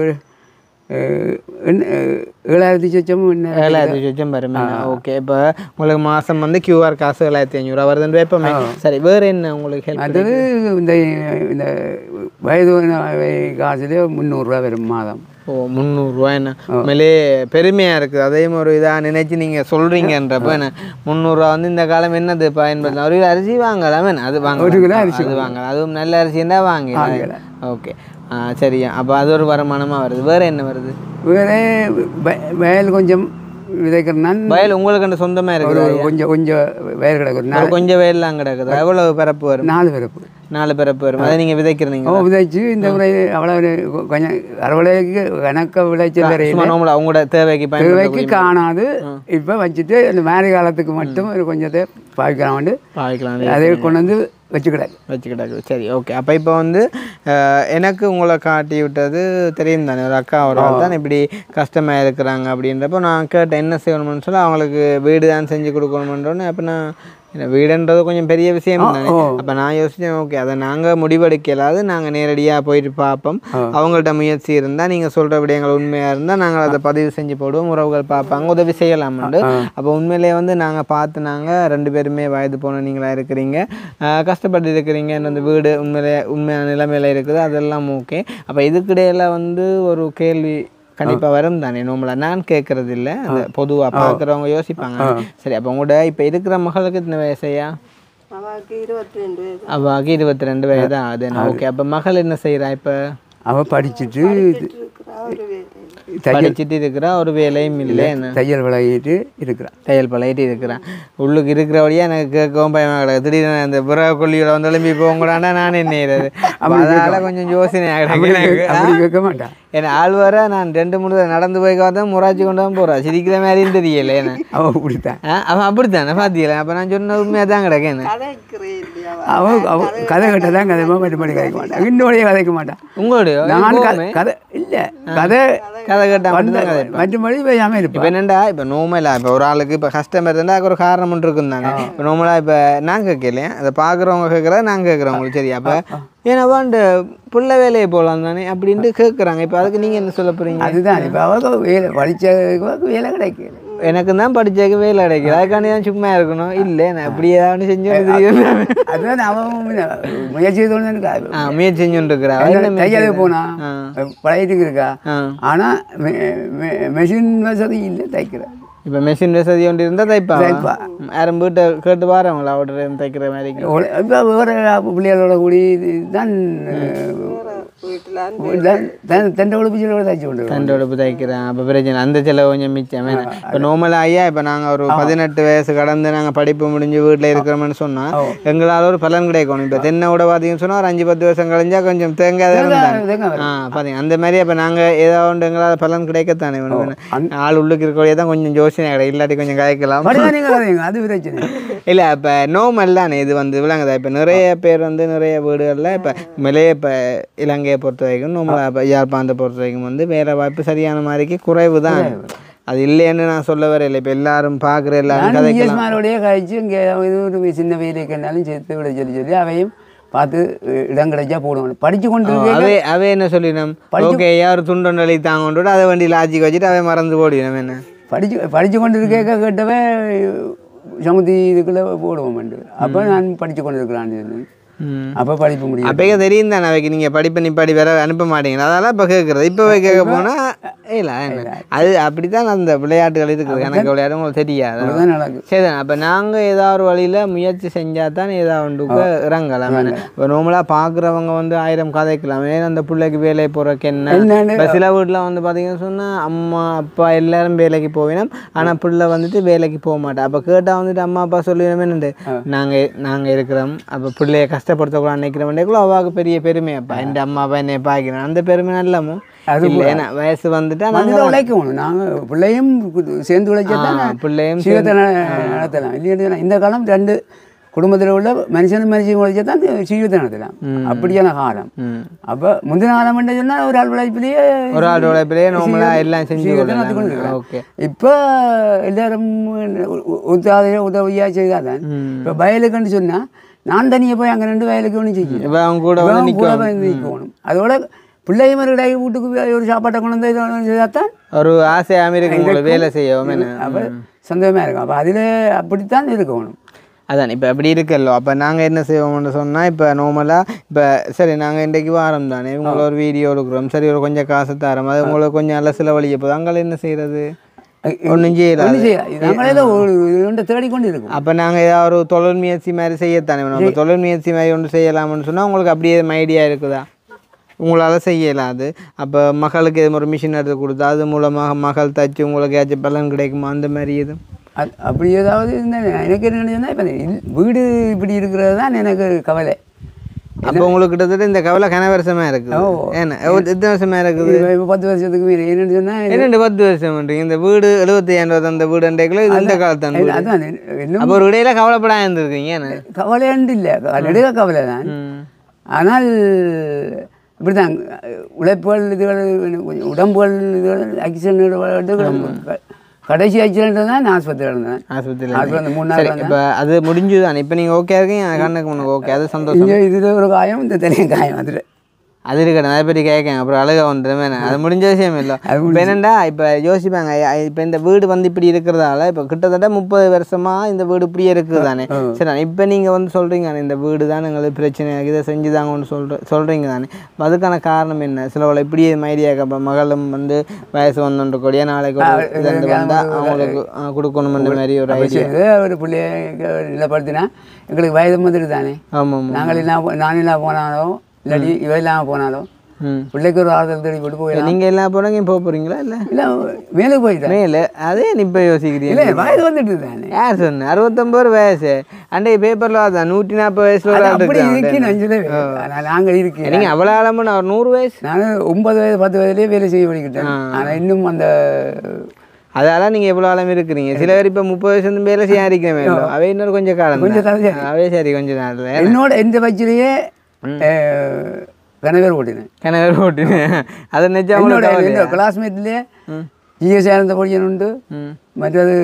அஹ், என்ன, அஹ், ஏழாயிரத்தி சொச்சம் என்ன ஏழாயிரத்தி சொச்சம் வரும் ஓகே இப்போ உங்களுக்கு மாசம் வந்து கியூஆர் காசு ஏழாயிரத்தி ஐநூறுரூவா வருதுன்னு வைப்போமே சரி வேற என்ன உங்களுக்கு ஹெல்ப் அடுத்தது இந்த இந்த வயது காசுலேயே முந்நூறுரூவா வரும் மாதம் ஓ முந்நூறுரூவா என்ன உண்மையிலே பெருமையாக இருக்குது அதையும் ஒரு இதாக நினைச்சு நீங்கள் சொல்கிறீங்கன்றப்ப என்ன முந்நூறுரூவா வந்து இந்த காலம் என்னது பயன்படுத்தலாம் ஒரு கிலோ அரிசி வாங்கலாம் என்ன அது வாங்க ஒரு கிலோ அரிசி அது வாங்கலாம் அதுவும் நல்ல அரிசி இருந்தால் வாங்கலாம் ஓகே ஆ சரியா அப்போ அது ஒரு வருமானமாக வருது வேற என்ன வருது வேறே வய- வயல் கொஞ்சம் விதைக்கிறேன்னா வயல் உங்களுக்கு சொந்தமாக இருக்குது ஒரு கொஞ்சம் கொஞ்சம் வயல் கிடக்கும் நாலு கொஞ்சம் வயல்லாம் கிடக்குது எவ்வளவு பரப்பு வரும் நாலு பிறப்பு நாலு பரப்பு வரும் அதை நீங்கள் விதைக்கிறீங்க ஓ விதைச்சு இந்த முறை அவ்வளோ கொஞ்சம் அறுவடைக்கு கணக்க விளைச்சல் வரையில் சும்மா நார்மலா அவங்களோட தேவைக்கு பயன்படுத்த தேவைக்கு காணாது இப்போ வச்சுட்டு இந்த மேரி காலத்துக்கு மட்டும் ஒரு கொஞ்சத்தை பாய்க்கலாம் பாவிக்கலாம் அதை கொண்டு வந்து வச்சுக்கிடாது வச்சுக்கிட்டாரு சரி ஓகே அப்போ இப்போ வந்து அஹ், எனக்கு உங்களை காட்டி விட்டது தெரியும் தானே ஒரு அக்கா ஒரு ஆள் தான் இப்படி கஷ்டமாக இருக்கிறாங்க அப்படின்றப்போ நான் கேட்டேன் என்ன செய்யணும்னு சொல்லி அவங்களுக்கு வீடு தான் செஞ்சு கொடுக்கணுமன்றோன்னு அப்போ நான் என்ன வீடுன்றது கொஞ்சம் பெரிய விஷயம் தானே அப்போ நான் யோசித்தேன் ஓகே அதை நாங்கள் முடிவெடுக்கலாது நாங்கள் நேரடியாக போயிட்டு பார்ப்போம் அவங்கள்ட்ட முயற்சி இருந்தால் நீங்கள் சொல்கிற விடயங்கள் உண்மையாக இருந்தால் நாங்கள் அதை பதிவு செஞ்சு போடுவோம் உறவுகள் பார்ப்பாங்க உதவி செய்யலாம்னு அப்போ உண்மையிலேயே வந்து நாங்கள் பார்த்து நாங்கள் ரெண்டு பேருமே வயது போன நீங்களா இருக்கிறீங்க ஆஹ் கஷ்டப்பட்டு இருக்கிறீங்க அந்த வீடு உண்மையிலே உண்மையான நிலைமையில இருக்குது அதெல்லாம் ஓகே அப்போ இதுக்கிடையில வந்து ஒரு கேள்வி கண்டிப்பா வரும் தானே நோம்பலா நான் கேட்கறது இல்ல அந்த பொதுவா பார்க்குறவங்க யோசிப்பாங்க சரி அப்போ உங்களோட இப்போ இருக்கிற மகளுக்கு இத்தனை வயசையா அவாவுக்கு இருபத்தி ரெண்டு வயது அவாக்கு இருபத்தி ரெண்டு வயது ஆகுது ஓகே அப்போ மகள் என்ன செய்றா இப்போ அவள் படிச்சுட்டு இருக்கிறா ஒரு வேலை தையல் படிச்சுட்டு இருக்கிறா ஒரு வேலையும் இல்லை என்ன தையல் விளையிட்டு இருக்கிறான் தையல் பழகிட்டு இருக்கிறேன் உள்ளுக்கு இருக்கிறபடியே எனக்கு கேட்கவும் பயமாக கிடக்கு திடீர்னு அந்த புறா கொல்லியோட வந்து எழும்பி போங்கடாண்டா நான் என்ன செய்யறது அதனால கொஞ்சம் யோசனை கிடக்கு எனக்கு அப்படி கேட்க மாட்டான் என் ஆள் வர நான் ரெண்டு மூணு தடவை நடந்து போய் பார்த்தா முறாச்சி கொண்டு தான் போறா சிரிக்கிற மாதிரியும் தெரியல என்ன அவள் அப்படித்தான் ஆ, அவன் அப்படித்தானே பாத்தியல அப்ப நான் சொன்ன உண்மையாக தான் கிடக்கு என்ன கதைக்கிறேன் இல்லையா அவள் அவள் கதை கட்ட தான் கதை மட்டு மணி கதைக்க மாட்டான் இன்னொடைய கதைக்க மாட்டான் உங்களுடைய நான் க- கதை இல்லை கதை கதை கேட்டா மட்டும்தான் கதை மற்றபடி பேசாமல் இப்போ இருப்பேன் என்னண்டா இப்போ நோமலா இப்போ ஒரு ஆளுக்கு இப்போ கஸ்டமர் இருந்தால் அதுக்கு ஒரு காரணம் ஒன்று இருக்கும் தானே இப்போ நோமலா இப்போ நான் கேட்கலையே அதை பார்க்குறவங்க கேட்குறா நான் கேட்குறவங்களுக்கு சரி அப்போ ஏன்னாவா இந்த புள்ள வேலையை போகலாம் தானே அப்படின்ட்டு கேட்குறாங்க இப்போ அதுக்கு நீங்கள் என்ன சொல்ல போகிறீங்க அதுதான் இப்போ அவளுக்கு வேலை படித்தவங்களுக்கு வேலை கிடைக்கல எனக்கு தான் படிச்சாக்க வேலை கிடைக்குது அதுக்காண்டி தான் சும்மா இருக்கணும் இல்லை நான் இப்படி ஏதாவது செஞ்சு தெரியும் அதுதான் அவன் முயற்சி தோணுது ஆ முயற்சி செஞ்சுட்டு இருக்கிறா தையலுக்கு போனா பழையத்துக்கு இருக்கா ஆ ஆனால் மெஷின் வசதி இல்லை தைக்கிறேன் இப்போ மெஷின் வசதி ஒன்று இருந்தால் தைப்பா தைப்பா. யாரும் வீட்டை கேட்டு பாருங்களா அவட தைக்கிற மாதிரி இப்போ வேறு பிள்ளைகளோட கூடி தான் வீட்டில் தெண்டை உடுப்பிச்சலோட தைச்சு கொண்டு வருவோம். தண்டை உடுப்பு தைக்கிறேன் அப்போ பிரச்சனை அந்த செலவு கொஞ்சம் மிச்சம் வேணாம் இப்போ நார்மலாக ஐயா இப்போ நாங்கள் ஒரு பதினெட்டு வயசு கடந்து நாங்கள் படிப்பு முடிஞ்சு வீட்டில் இருக்கிறோம்னு சொன்னால் எங்களால் ஒரு பலன் கிடைக்கணும் இப்போ தென்னை விட பார்த்தீங்கன்னு சொன்னால் ஒரு அஞ்சு பத்து வருஷம் கழிஞ்சா கொஞ்சம் தேங்காய் தான் இருந்தாங்க தேங்காய் வரும். ஆ பார்த்தீங்க அந்த மாதிரி அப்போ நாங்கள் ஏதாவது ஒன்று எங்களால் பலன் கிடைக்கத்தானே வேணும் ஆள் உள்ளுக்கு இருக்கக்கூடிய தான் கொஞ்சம் யோசனை கிடையாது இல்லாட்டி கொஞ்சம் கதைக்கலாம் மறுபடியும் நீங்க கதைங்க, அது பிரச்சனை இல்லை இப்போ நோமல் தானே இது வந்து விளங்குதா இப்போ நிறைய பேர் வந்து நிறைய வீடுகளில் இப்போ மேலே இப்போ இலங்கையை பொறுத்த வரைக்கும் நோமல் இப்போ யாழ்ப்பாணத்தை பொறுத்த வரைக்கும் வந்து வேலை வாய்ப்பு சரியான மாதிரிக்கு குறைவு தான் அது இல்லைன்னு நான் சொல்ல வரையில இப்போ எல்லாரும் பார்க்குற எல்லாரும் நானும் கதைக்கலாம் இஎஸ்மாரோடய கழிச்சு இங்கே இது ஒரு சின்ன வேலைக்குனாலும் சேர்த்து விட சொல்லி சொல்லி அவையும் பார்த்து அஹ், இடம் கிடைச்சா போடுவாங்க படித்து கொண்டு இருக்க- அவே அவே என்ன சொல்லினோம் ஓகே யார் துண்டொண்டு அழி தாங்கொண்டு அதை வண்டி லாஜிக் வச்சுட்டு அவன் மறந்து போடினோம் என்ன படிச்சு படித்து கொண்டு இருக்க கேட்டவன் சமுதி இதுக்குள்ளே போடுவோம் அப்போ நான் படித்து கொண்டு இருக்கிறான்னு சொல்லி ம் அப்போ படிப்பு முடியும் அப்பயே தெரியும் தானே அவைக்கு நீங்கள் படிப்பு நிப்பாடி வேற அனுப்ப மாட்டீங்க அதெல்லாம் இப்போ கேட்குறது இப்போவே கேட்க போனால் இல்ல என்ன அது அப்படித்தான் அந்த விளையாட்டுகள் இருக்குது எனக்கு விளையாட்டு உங்களுக்கு தெரியாது அதுதான் நடக்குது சரி அப்போ நாங்கள் ஏதாவது ஒரு வழியில் முயற்சி செஞ்சால் தான் ஏதாவது ஒன்றுக்கு இறங்கலாம் இப்போ நார்மலாக பார்க்குறவங்க வந்து ஆயிரம் கதைக்கலாம் ஏன்னா அந்த பிள்ளைக்கு வேலை போகிறக்கு என்ன என்னன்னு இப்போ சில வீட்டில் வந்து பார்த்தீங்கன்னு சொன்னால் அம்மா அப்பா எல்லாரும் வேலைக்கு போவினோம் ஆனால் பிள்ளை வந்துட்டு வேலைக்கு போக மாட்டா அப்போ கேட்டால் வந்துட்டு அம்மா அப்பா சொல்லிடணும் என்னண்டு நாங்கள் நாங்கள் இருக்கிறோம் அப்போ பிள்ளைய கஷ்டப்படுத்தக்கூடாது நினைக்கிறவண்டேக்குள்ள அவாவுக்கு பெரிய பெருமை அப்பா என் அம்மா அப்பா என்னை பார்க்கிறேன் அந்த பெருமை நல்லமோ இல்லை ஏன்னா வயசு வந்துட்டா வந்து நாங்கள் உழைக்கணும் நாங்கள் பிள்ளையும் கு- சேர்ந்து உழைச்சா தான் பிள்ளையும் ஜீவத்தை ந- நடத்தலாம் இல்லையா இந்த காலம் ரெண்டு குடும்பத்தில் உள்ள மனுஷனும் மனுஷன் உழைச்சா தான் ஜீவத்தை நடத்தலாம் அப்படியான காலம் ம். அப்போ முந்தின காலம் என்ன சொன்னால் ஒரு ஆள் உழைப்பிலேயே ஒரு ஆள் உழைப்பிலேயே நார்மலாக எல்லாம் செஞ்சு ஜீவத்தை நடத்தி கொண்டு கொள்ளலாம் இருக்கலாம். ஓகே இப்போ எல்லாரும் உத்தாதையோ உதவியாக செய்தாதான் இப்போ வயலுக்குன்னு சொன்னால் நான் தனியாக போய் அங்கே ரெண்டு வயலுக்கு ஒன்று செய்யும் இப்போ அவங்க கூட வந்து நிற்கும் நிற்கணும் அதோட பிள்ளையும் ஒரு இடையே வீட்டுக்கு போய் ஒரு சாப்பாட்டை கொண்டு வந்து இது செய்தாதான் ஒரு ஆசையாம இருக்கு உங்களை வேலை செய்யவும் என்ன அப்போ சந்தோஷமாக இருக்கும் அப்போ அதில் அப்படித்தான் இருக்கணும் அதான் இப்போ அப்படி இருக்கல்லோ அப்போ நாங்கள் என்ன செய்வோம்னு சொன்னால் இப்போ நார்மலாக இப்போ சரி நாங்கள் இன்றைக்கு வாரம் தானே உங்களை ஒரு வீடியோ எடுக்கிறோம் சரி ஒரு கொஞ்சம் காசு தரோம் அது உங்களுக்கு கொஞ்சம் நல்ல செலவழிக்க போகுது அங்கே என்ன செய்கிறது ஒன்றும் செய்யலாம் ஒன்றும் செய்ய நாங்களே தான் ஒரு ஒன்றை தேடிக்கொண்டு இருக்கோம் அப்போ நாங்கள் ஏதாவது ஒரு தொழில் முயற்சி மாதிரி செய்யத்தானே வேணும் அப்போ தொழில் முயற்சி மாதிரி ஒன்று செய்யலாம்னு சொன்னால் உங்களுக்கு அப்படியே ஐடியா இருக்குதா உங்களால் செய்யலாம் அது அப்போ மகளுக்கு எதுவும் ஒரு மிஷின் எடுத்து கொடுத்தா அது மூலமாக மகள் தச்சு உங்களுக்கு ஏதாச்சும் பலன் கிடைக்குமா அந்த மாதிரி எதுவும் அது அப்படி ஏதாவது இருந்தால் எனக்கு என்ன நினைச்சதுன்னா இப்போ வீடு இப்படி இருக்கிறது தான் எனக்கு கவலை அப்போ உங்களுக்கு கிட்டத்தட்ட இந்த கவலை கன வருஷமாக இருக்குது ஏன்னா எவ்வளவு- எத்தனை வருஷமாக இருக்குது இப்போ பத்து வருஷத்துக்கு மீறி என்னன்னு சொன்னால் என்னண்டு பத்து வருஷம் பண்ணுறீங்க இந்த வீடு எழுபத்தி ஐம்பது அந்த வீடு அண்டைக்குள்ள இது இந்த காலத்தான் வீடு அதான் இன்னும் அப்போ ஒரு இடையில கவலைப்படாம இருந்திருக்கீங்க என்ன கவலையாண்டு இல்லை நெடுக கவலை தான் ஆனால் இப்படிதான் உழைப்புகள் இதுகள் கொஞ்சம் உடம்புகள் இதுகள் ஆக்சிடென்ட் கடைசி ஆக்சிடென்ட் தான் ஆஸ்பத்திரியில் இருந்தேன் ஆஸ்பத்திரியில் ஆஸ்பத்திரி அந்த மூணு நாள் சரி இப்போ அது முடிஞ்சுதான் இப்போ நீங்கள் ஓகே இருக்கீங்க கண்ணுக்கு முன்னுக்கு ஓகே அது சந்தோஷம் இங்கே இதில் ஒரு காயம் இந்த தலையும் காயம் அதில் அது இருக்கட்டும் நிறைய பேர் கேட்கேன் அப்புறம் அழுக வந்துடுமே அது முடிஞ்ச விஷயம் இல்லை இப்போ என்னண்டா இப்போ யோசிப்பாங்க இப்போ இந்த வீடு வந்து இப்படி இருக்கிறதால இப்போ கிட்டத்தட்ட முப்பது வருஷமா இந்த வீடு இப்படியே இருக்குது தானே சரி இப்போ நீங்கள் வந்து சொல்கிறீங்க இந்த வீடு தான் எங்களுக்கு பிரச்சனை இதை செஞ்சு தாங்கன்னு சொல்கிற சொல்கிறீங்க தானே அப்ப அதுக்கான காரணம் என்ன சிலவளை இப்படியே மைடியாக இப்போ மகளும் வந்து வயசு வந்து கூடிய நாளைக்கு ஒரு இது வந்தால் அவங்களுக்கு ஆ, கொடுக்கணுமென்ற மாதிரி ஒரு ஐடியா செய்து ஒரு பிள்ளைய நிலப்படுத்தினா எங்களுக்கு வயது வந்துட்டு தானே ஆமாம் ஆமாம் நாங்கள் என்ன நான் என்ன போனாலோ இல்லாட்டி இவ இல்லாமல் போனாலோ ம் பிள்ளைக்கு ஒரு ஆறுதல் தேடி போட்டு போயிடலாம் நீங்கள் எல்லா போகிறீங்க போக போகிறீங்களா இல்லை இல்லை மேலே போயிட்டேன் மேலே அதே இப்போ யோசிக்கிறீங்க இல்லை வயது வந்துட்டு தானே யார் சொன்ன அறுபத்தொம்பது வயசு அன்றைய பேப்பரில் அதான் நூற்றி நாற்பது வயசுல ஒரு ஆள் அப்படி இருக்கான் இருக்கேன் அஞ்சுல ஆனால் நாங்கள் இருக்கேன் நீங்கள் அவ்வளோ ஆழமான ஒரு நூறு வயசு நான் ஒன்பது வயது பத்து வயதுலேயே வேலை செய்ய படிக்கிட்டேன் ஆனால் இன்னும் அந்த அதால நீங்கள் எவ்வளோ ஆழம் இருக்கிறீங்க சில பேர் இப்போ முப்பது வயசு வந்து வேலை செய்ய இருக்கிறேன் வேணும் அவை இன்னொரு கொஞ்சம் காலம் கொஞ்சம் தான். காலம் அவே சரி கொஞ்சம் நாளில் என்னோட எந்த வயசுலேயே கணவர் ஓட்டினேன் கிணறு போட்டு அது நிஜம் என்னோட உங்களுக்கு என்னோட கிளாஸ்மேட்லேயே ஜிஎஸ் ஆனந்த படிக்கன் உண்டு மற்றது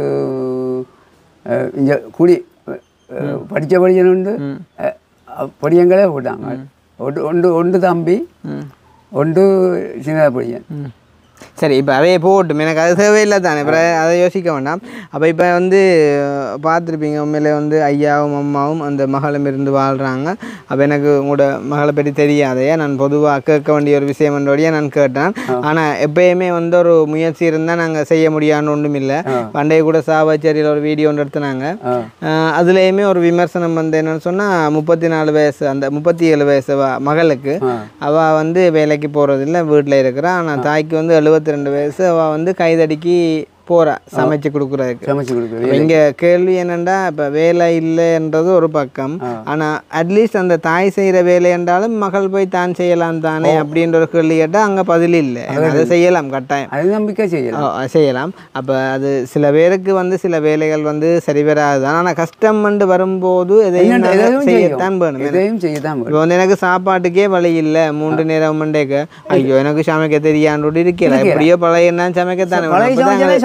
இங்கே கூடி படித்த படிக்கன் உண்டு அஹ், படியங்களே போட்டாங்க ஒன்று ஒன்று ஒன்று தம்பி ஒன்று சின்ன படியன் ம். சரி இப்போ அவையே போகட்டும் எனக்கு அது தேவையில்லை தானே அப்புறம் அதை யோசிக்க வேண்டாம் அப்போ இப்போ வந்து பார்த்துருப்பீங்க உண்மையிலே வந்து ஐயாவும் அம்மாவும் அந்த மகளும் இருந்து வாழ்கிறாங்க அப்போ எனக்கு உங்களோட மகளை பற்றி தெரியாதையே நான் பொதுவாக கேட்க வேண்டிய ஒரு விஷயம் என்றோடையே நான் கேட்டேன் ஆனால் எப்பயுமே வந்து ஒரு முயற்சி இருந்தால் நாங்கள் செய்ய முடியாதுன்னு ஒன்றும் இல்லை பண்டைய கூட சாவச்சேரியில் ஒரு வீடியோ ஒன்று எடுத்துனாங்க ஆ அதுலேயுமே ஒரு விமர்சனம் வந்து என்னன்னு சொன்னால் முப்பத்தி நாலு வயசு அந்த முப்பத்தி ஏழு வயசு அவ மகளுக்கு ஆ. அவள் வந்து வேலைக்கு போகிறதில்ல வீட்டில் இருக்கிறா ஆனால் தாய்க்கு வந்து எழுபத்தி ரெண்டு வயசு அவள் வந்து கைதடிக்கு போகிறா சமைச்சு கொடுக்குறதுக்கு சமைச்சு கொடுக்குறது இங்கே கேள்வி என்னென்னா இப்போ வேலை இல்லைன்றது ஒரு பக்கம் ஆனால் அட்லீஸ்ட் அந்த தாய் செய்கிற வேலை என்றாலும் மகள் போய் தான் செய்யலாம் தானே அப்படின்ற ஒரு கேள்வி கேட்டால் அங்கே பதில் இல்லை அதை செய்யலாம் கட்டாயம் அது நம்பிக்கை செய்யலாம் ஆ, செய்யலாம் அப்போ அது சில பேருக்கு வந்து சில வேலைகள் வந்து சரி வராது தான் ஆனால் கஷ்டம் வந்து வரும்போது எதையும் நாங்க எதையும் செய்யத்தான் வேணும் எதையும் செய்யத்தான் வேணும். இப்போ வந்து எனக்கு சாப்பாட்டுக்கே வழி இல்லை மூன்று நேரம் மண்டேக்க ஐயோ எனக்கு சமைக்க தெரியாண்டு இருக்கல எப்படியோ பழைய நான் சமைக்கத்தானே வேணும். பழைய அப்பதான் சமைச்சாலே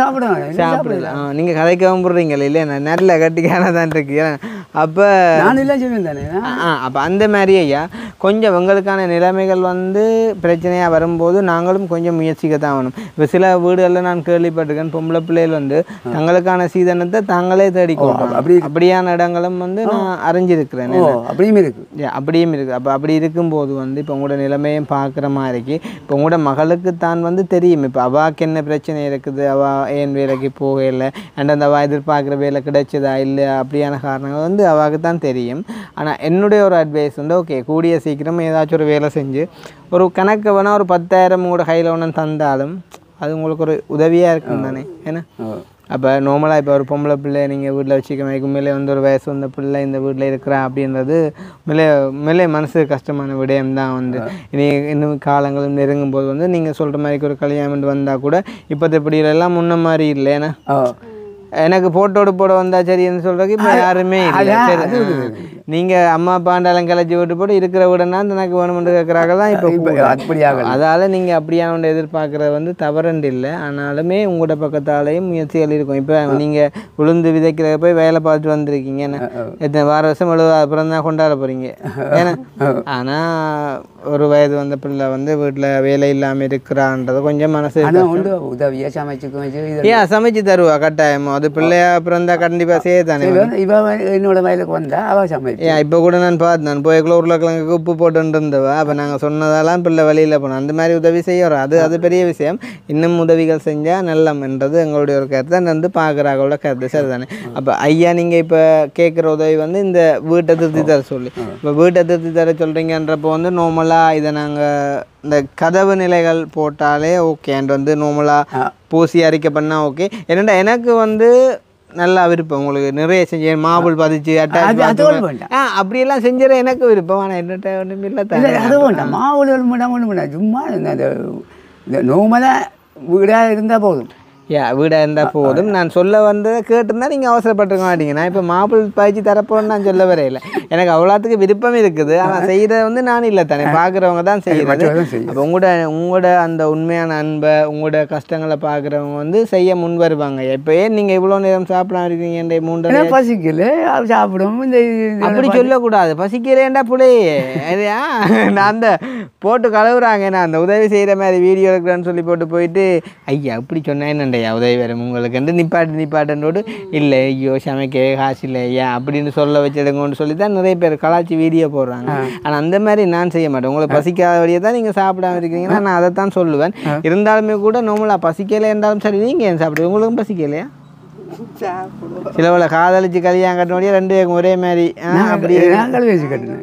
சாப்பிடுவேன் சாப்பிடல ஆ நீங்கள் கதைக்கவும் போடுறீங்களே இல்லையா நல்ல கட்டிக்கான தான் இருக்கு அப்போ நான் இல்லை சொல்லுவேன் தானே ஆ அப்போ அந்த மாதிரி ஐயா கொஞ்சம் எங்களுக்கான நிலைமைகள் வந்து பிரச்சனையாக வரும்போது நாங்களும் கொஞ்சம் முயற்சிக்க தான் வேணும் இப்போ சில வீடுகளில் நான் கேள்விப்பட்டிருக்கேன் பொம்பளை பிள்ளைகள் வந்து தங்களுக்கான சீதனத்தை தாங்களே தேடிக்கணும் அப்படி அப்படியான இடங்களும் வந்து நான் அறிஞ்சிருக்கிறேன் ஓ அப்படியும் இருக்கு Yeah, அப்படியும் இருக்குது அப்போ அப்படி இருக்கும்போது வந்து இப்போ உங்களோட நிலைமையும் பார்க்குற மாதிரிக்கு இப்போ உங்களோட மகளுக்கு தான் வந்து தெரியும் இப்போ அவாக்கு என்ன பிரச்சனை இருக்குது அவா ஏன் வேலைக்கு போகலை அண்ட் அந்த அவா எதிர்பார்க்குற வேலை கிடைச்சதா இல்லை அப்படியான காரணங்கள் வந்து அவாக்கு தான் தெரியும் ஆனால் என்னுடைய ஒரு அட்வைஸ் வந்து ஓகே கூடிய சீக்கிரம் ஏதாச்சும் ஒரு வேலை செஞ்சு ஒரு கணக்கு வேணால் ஒரு பத்தாயிரம் உங்களோட கையில் ஒன்று தந்தாலும் அது உங்களுக்கு ஒரு உதவியாக இருக்கும் தானே ஏன்னா ஓ அப்போ நார்மலாக இப்போ ஒரு பொம்பளை பிள்ளை நீங்கள் வீட்டில் வச்சுக்க வைக்கும் மேலே வந்து ஒரு வயசு வந்த பிள்ளை இந்த வீட்டில் இருக்கிறா அப்படின்றது மேலே மேலே மனசு கஷ்டமான விடயம் தான் வந்து இனி இன்னும் காலங்களும் நெருங்கும் போது வந்து நீங்கள் சொல்கிற மாதிரி ஒரு கல்யாணம் வந்தால் கூட இப்போத்த இப்படியெல்லாம் முன்ன மாதிரி இல்லை ஏன்னா ஓ எனக்கு போட்டோடு போட வந்தா சரின்னு சொல்றதுக்கு இப்போ யாருமே இல்லை சரி நீங்க அம்மா அப்பாண்டாலும் கிளச்சி விட்டு போட்டு இருக்கிற விடனா எனக்கு வேணுமென்று கேட்குறாங்க தான் இப்போ இப்போ அப்படி ஆகல அதால நீங்க அப்படியான ஒன்று எதிர்பார்க்கறது வந்து தவறுண்டு இல்லை ஆனாலுமே உங்களோட பக்கத்தாலேயும் முயற்சிகள் இருக்கும் இப்போ நீங்க உளுந்து விதைக்கிற போய் வேலை பார்த்துட்டு வந்திருக்கீங்க என்ன எத்தனை வார வருஷம் எழுபது அப்புறம் தான் கொண்டாட போறீங்க ஏன்னா ஆனா ஒரு வயது வந்த பிள்ளை வந்து வீட்டுல வேலை இல்லாம இருக்கிறான்றது கொஞ்சம் மனசு ஆனால் உண்டு உதவியாக சமைச்சுக்கும் வச்சு இது ஏன் சமைச்சு தருவா கட்டாயமா அது பிள்ளையா பிறந்தா கண்டிப்பா செய்ய தானே இவன் இவ என்னோட வயலுக்கு வந்தா அவ சமைப்பா ஏன் இப்போ கூட நான் பார்த்தேன் நான் போய்க்குள்ள உருளைக்கிழங்குக்கு உப்பு போட்டு இருந்தவா அப்போ நாங்கள் சொன்னதெல்லாம் பிள்ளை வழியில் போனோம் அந்த மாதிரி உதவி செய்யறோம் அது அது பெரிய விஷயம் இன்னும் உதவிகள் செஞ்சால் நல்லம்ன்றது எங்களுடைய ஒரு கருத்தை நான் வந்து பார்க்குறாங்களோட கருத்து சரிதானே அப்போ ஐயா நீங்கள் இப்போ கேட்குற உதவி வந்து இந்த வீட்டை திருத்தி தர சொல்லி இப்போ வீட்டை திருத்தி தர சொல்கிறீங்கன்றப்போ வந்து நார்மலாக இதை நாங்கள் இந்த கதவு நிலைகள் போட்டாலே ஓகே அண்ட் வந்து நார்மலாக பூசி அரிக்க பண்ணால் ஓகே என்னடா எனக்கு வந்து நல்லா விருப்பம் உங்களுக்கு நிறைய செஞ்சு மாபிள் பதிச்சு அது அது அட்டாச் ஒன்று வேண்டாம் ஆ அப்படியெல்லாம் செஞ்சிட எனக்கு விருப்பம் ஆனால் என்னட்ட ஒன்றும் இல்லை இல்லை அது வேண்டாம் மாவுளி ஒன்று வேண்டாம் ஒன்று வேண்டாம் சும்மா இந்த இந்த நோமலாக வீடாக இருந்தால் போதும் யா வீடாக இருந்தால் போதும் நான் சொல்ல வந்ததை கேட்டிருந்தா நீங்கள் அவசரப்பட்டுக்க மாட்டீங்க நான் இப்போ மாப்பிள் பாய்ச்சி தரப்போன்னு நான் சொல்ல வரையில எனக்கு அவ்வளோத்துக்கு விருப்பம் இருக்குது ஆனால் செய்கிறத வந்து நான் இல்லை தானே பார்க்குறவங்க தான் செய்கிறது மற்றவங்க தான் செய்யும். அப்போ உங்களோட உங்களோட அந்த உண்மையான அன்பை உங்களோட கஷ்டங்களை பார்க்குறவங்க வந்து செய்ய முன் வருவாங்க இப்போ ஏன் நீங்கள் இவ்வளோ நேரம் சாப்பிடாம இருக்கீங்க மூன்று ஏன்னா பசிக்கல அது சாப்பிடும் இந்த இது- அப்படி சொல்லக்கூடாது பசிக்கிறேன்டா புள்ளையே அதுயா நான் அந்த போட்டு கழுவுறாங்க நான் அந்த உதவி செய்கிற மாதிரி வீடியோ எடுக்கிறேன்னு சொல்லி போட்டு போயிட்டு ஐயா இப்படி சொன்னா என்னண்டையா உதவி வரும் உங்களுக்கு நிப்பாட்டு நிப்பாட்டுன்னு இல்லை ஐயோ சமைக்கவே காசு இல்லை ஐயா அப்படின்னு சொல்ல வச்சிடுங்கன்னு சொல்லி தான் நிறைய பேர் கலாச்சி வீடியோ போடுறாங்க ஆனால் அந்த மாதிரி நான் செய்ய மாட்டேன் உங்களை பசிக்காத வழியை தான் நீங்கள் சாப்பிடாம இருக்கீங்கன்னா நான் அதை தான் சொல்லுவேன் இருந்தாலுமே கூட நார்மலாக பசிக்கலை இருந்தாலும் சரி நீங்கள் ஏன் சாப்பிடுவீங்க உங்களுக்கும் பசிக்கலையா சாப்பிடுவோம் சிலவளை காதலிச்சு கல்யாணம் கட்டினோடய ரெண்டு பேருக்கும் ஒரே மாதிரி ஆ, அப்படி நாங்கள் வச்சு கட்டினேன்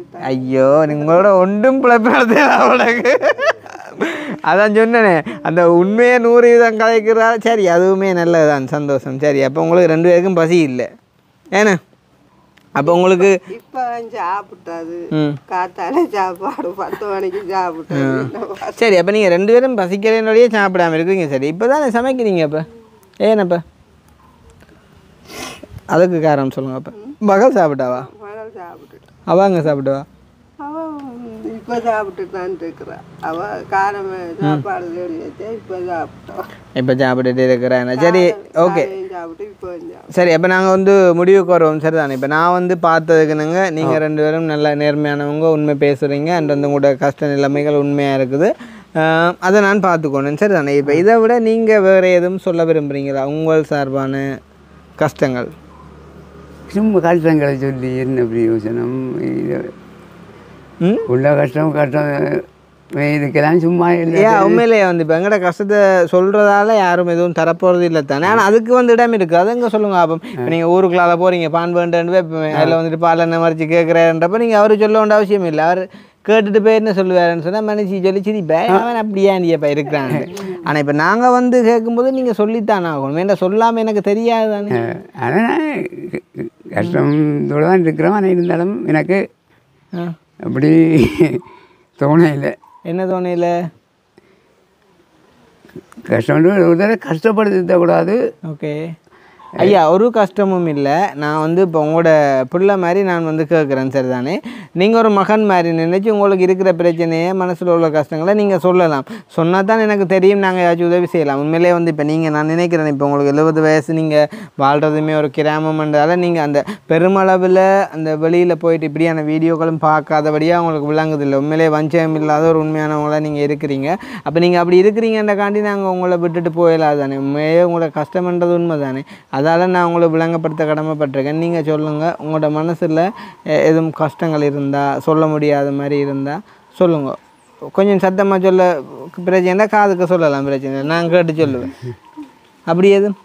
ஐயோ உங்களோட ஒன்றும் பிழைப்பு அவளுக்கு அதான் சொன்னேனே அந்த உண்மையை நூறு வீதம் கலைக்கிறா சரி அதுவுமே நல்லதுதான் சந்தோஷம் சரி அப்போ உங்களுக்கு ரெண்டு பேருக்கும் பசி இல்லை ஏன்னா அப்போ உங்களுக்கு இப்ப சாப்பிட்டாது ம் காத்தால சாப்பாடு பத்து மணிக்கு சாப்பிட்டது சரி அப்போ நீங்கள் ரெண்டு பேரும் பசிக்கிறேன்னோடய சாப்பிடாம இருக்கீங்க சரி இப்போ தானே சமைக்கிறீங்க அப்போ ஏனப்பா அதுக்கு காரணம் சொல்லுங்க அப்போ மகள் சாப்பிட்டாவா மகள் சாப்பிட்டுட்டு அவங்க சாப்பிட்டவா அவ இப்ப சாப்பிட்டுட்டு தான் இருக்கிறா அவ காரம் சாப்பாடு தேடி வச்சா இப்ப சாப்பிட்டோம் இப்போ சாப்பிட்டுட்டு இருக்கிறேன் சரி ஓகே காலையும் சாப்பிட்டு இப்போ சாப்பிட்டோம் சரி அப்போ நாங்கள் வந்து முடிவுக்கு வருவோம் சரி தானே இப்போ நான் வந்து பார்த்ததுக்குனுங்க நீங்கள் ரெண்டு பேரும் நல்ல நேர்மையானவங்க உண்மை பேசுகிறீங்க அண்ட் வந்து உங்களோட கஷ்ட நிலைமைகள் உண்மையாக இருக்குது ஆஹ் அதை நான் பார்த்துக்கணும் சரி தானே இப்போ இதை விட நீங்கள் வேறு எதுவும் சொல்ல விரும்புகிறீங்களா உங்கள் சார்பான கஷ்டங்கள் சும்மா கஷ்டங்களை சொல்லி என்ன பிரயோஜனம் இது ம் உள்ள கஷ்டம் கஷ்டம் இதுக்கெல்லாம் சும்மா இல்லை ஏன் உண்மையிலேயே வந்து இப்போ எங்கட கஷ்டத்தை சொல்கிறதால யாரும் எதுவும் தரப்போகிறது இல்லை தானே ஆனால் அதுக்கு வந்து இடம் இருக்குது அது எங்கே சொல்லுங்க அப்போ இப்போ நீங்கள் ஊருக்குள்ளால போகிறீங்க பான் வேண்டுன்னு இப்போ அதில் வந்துட்டு பால் என்ன மறைச்சி கேட்குறேன்றப்ப நீங்கள் அவரு சொல்ல வேண்டிய அவசியம் இல்லை அவர் கேட்டுட்டு போய் என்ன சொல்லுவாருன்னு சொன்னால் மனுஷி சொல்லி சரி அவன் அப்படியா நீ இப்போ இருக்கிறான்னு ஆனால் இப்போ நாங்கள் வந்து கேட்கும்போது நீங்கள் சொல்லித்தான் ஆகணும் ஏன்டா சொல்லாமல் எனக்கு தெரியாது தானே ஆனால் கஷ்டத்தோடு தான் இருக்கிறோம் ஆனால் இருந்தாலும் எனக்கு ஆ. அப்படி தோண இல்லை என்ன தோணையில் கஷ்டம் ஒரு தடவை கஷ்டப்படுத்த கூடாது ஓகே ஐயா ஒரு கஷ்டமும் இல்லை நான் வந்து இப்போ உங்களோட பிள்ளை மாதிரி நான் வந்து கேட்குறேன் சரிதானே நீங்கள் ஒரு மகன் மாதிரி நினைச்சு உங்களுக்கு இருக்கிற பிரச்சனையை மனசில் உள்ள கஷ்டங்களை நீங்கள் சொல்லலாம் சொன்னால் தான் எனக்கு தெரியும் நாங்கள் ஏதாச்சும் உதவி செய்யலாம் உண்மையிலே வந்து இப்போ நீங்கள் நான் நினைக்கிறேன் இப்போ உங்களுக்கு எழுபது வயசு நீங்கள் வாழ்கிறதுமே ஒரு கிராமம்ன்றதால நீங்கள் அந்த பெருமளவில் அந்த வெளியில் போயிட்டு இப்படியான வீடியோக்களும் பார்க்காதபடியாக உங்களுக்கு விளங்குதில்லை உண்மையிலே வஞ்சகம் இல்லாத ஒரு உண்மையானவங்களா நீங்கள் இருக்கிறீங்க அப்போ நீங்கள் அப்படி இருக்கிறீங்கன்றக்காண்டி நாங்கள் உங்களை விட்டுட்டு போயிடலாம் தானே உண்மையே உங்களோட கஷ்டம்ன்றது உண்மை தானே அதால் நான் உங்களை விளங்கப்படுத்த கடமைப்பட்டிருக்கேன் நீங்கள் சொல்லுங்கள் உங்களோட மனசில் எதுவும் கஷ்டங்கள் இருந்தால் சொல்ல முடியாத மாதிரி இருந்தால் சொல்லுங்கள் கொஞ்சம் சத்தமாக சொல்ல பிரச்சனை காதுக்கு சொல்லலாம் பிரச்சனை இல்லை. நான் கேட்டு சொல்லுவேன் அப்படி எதுவும்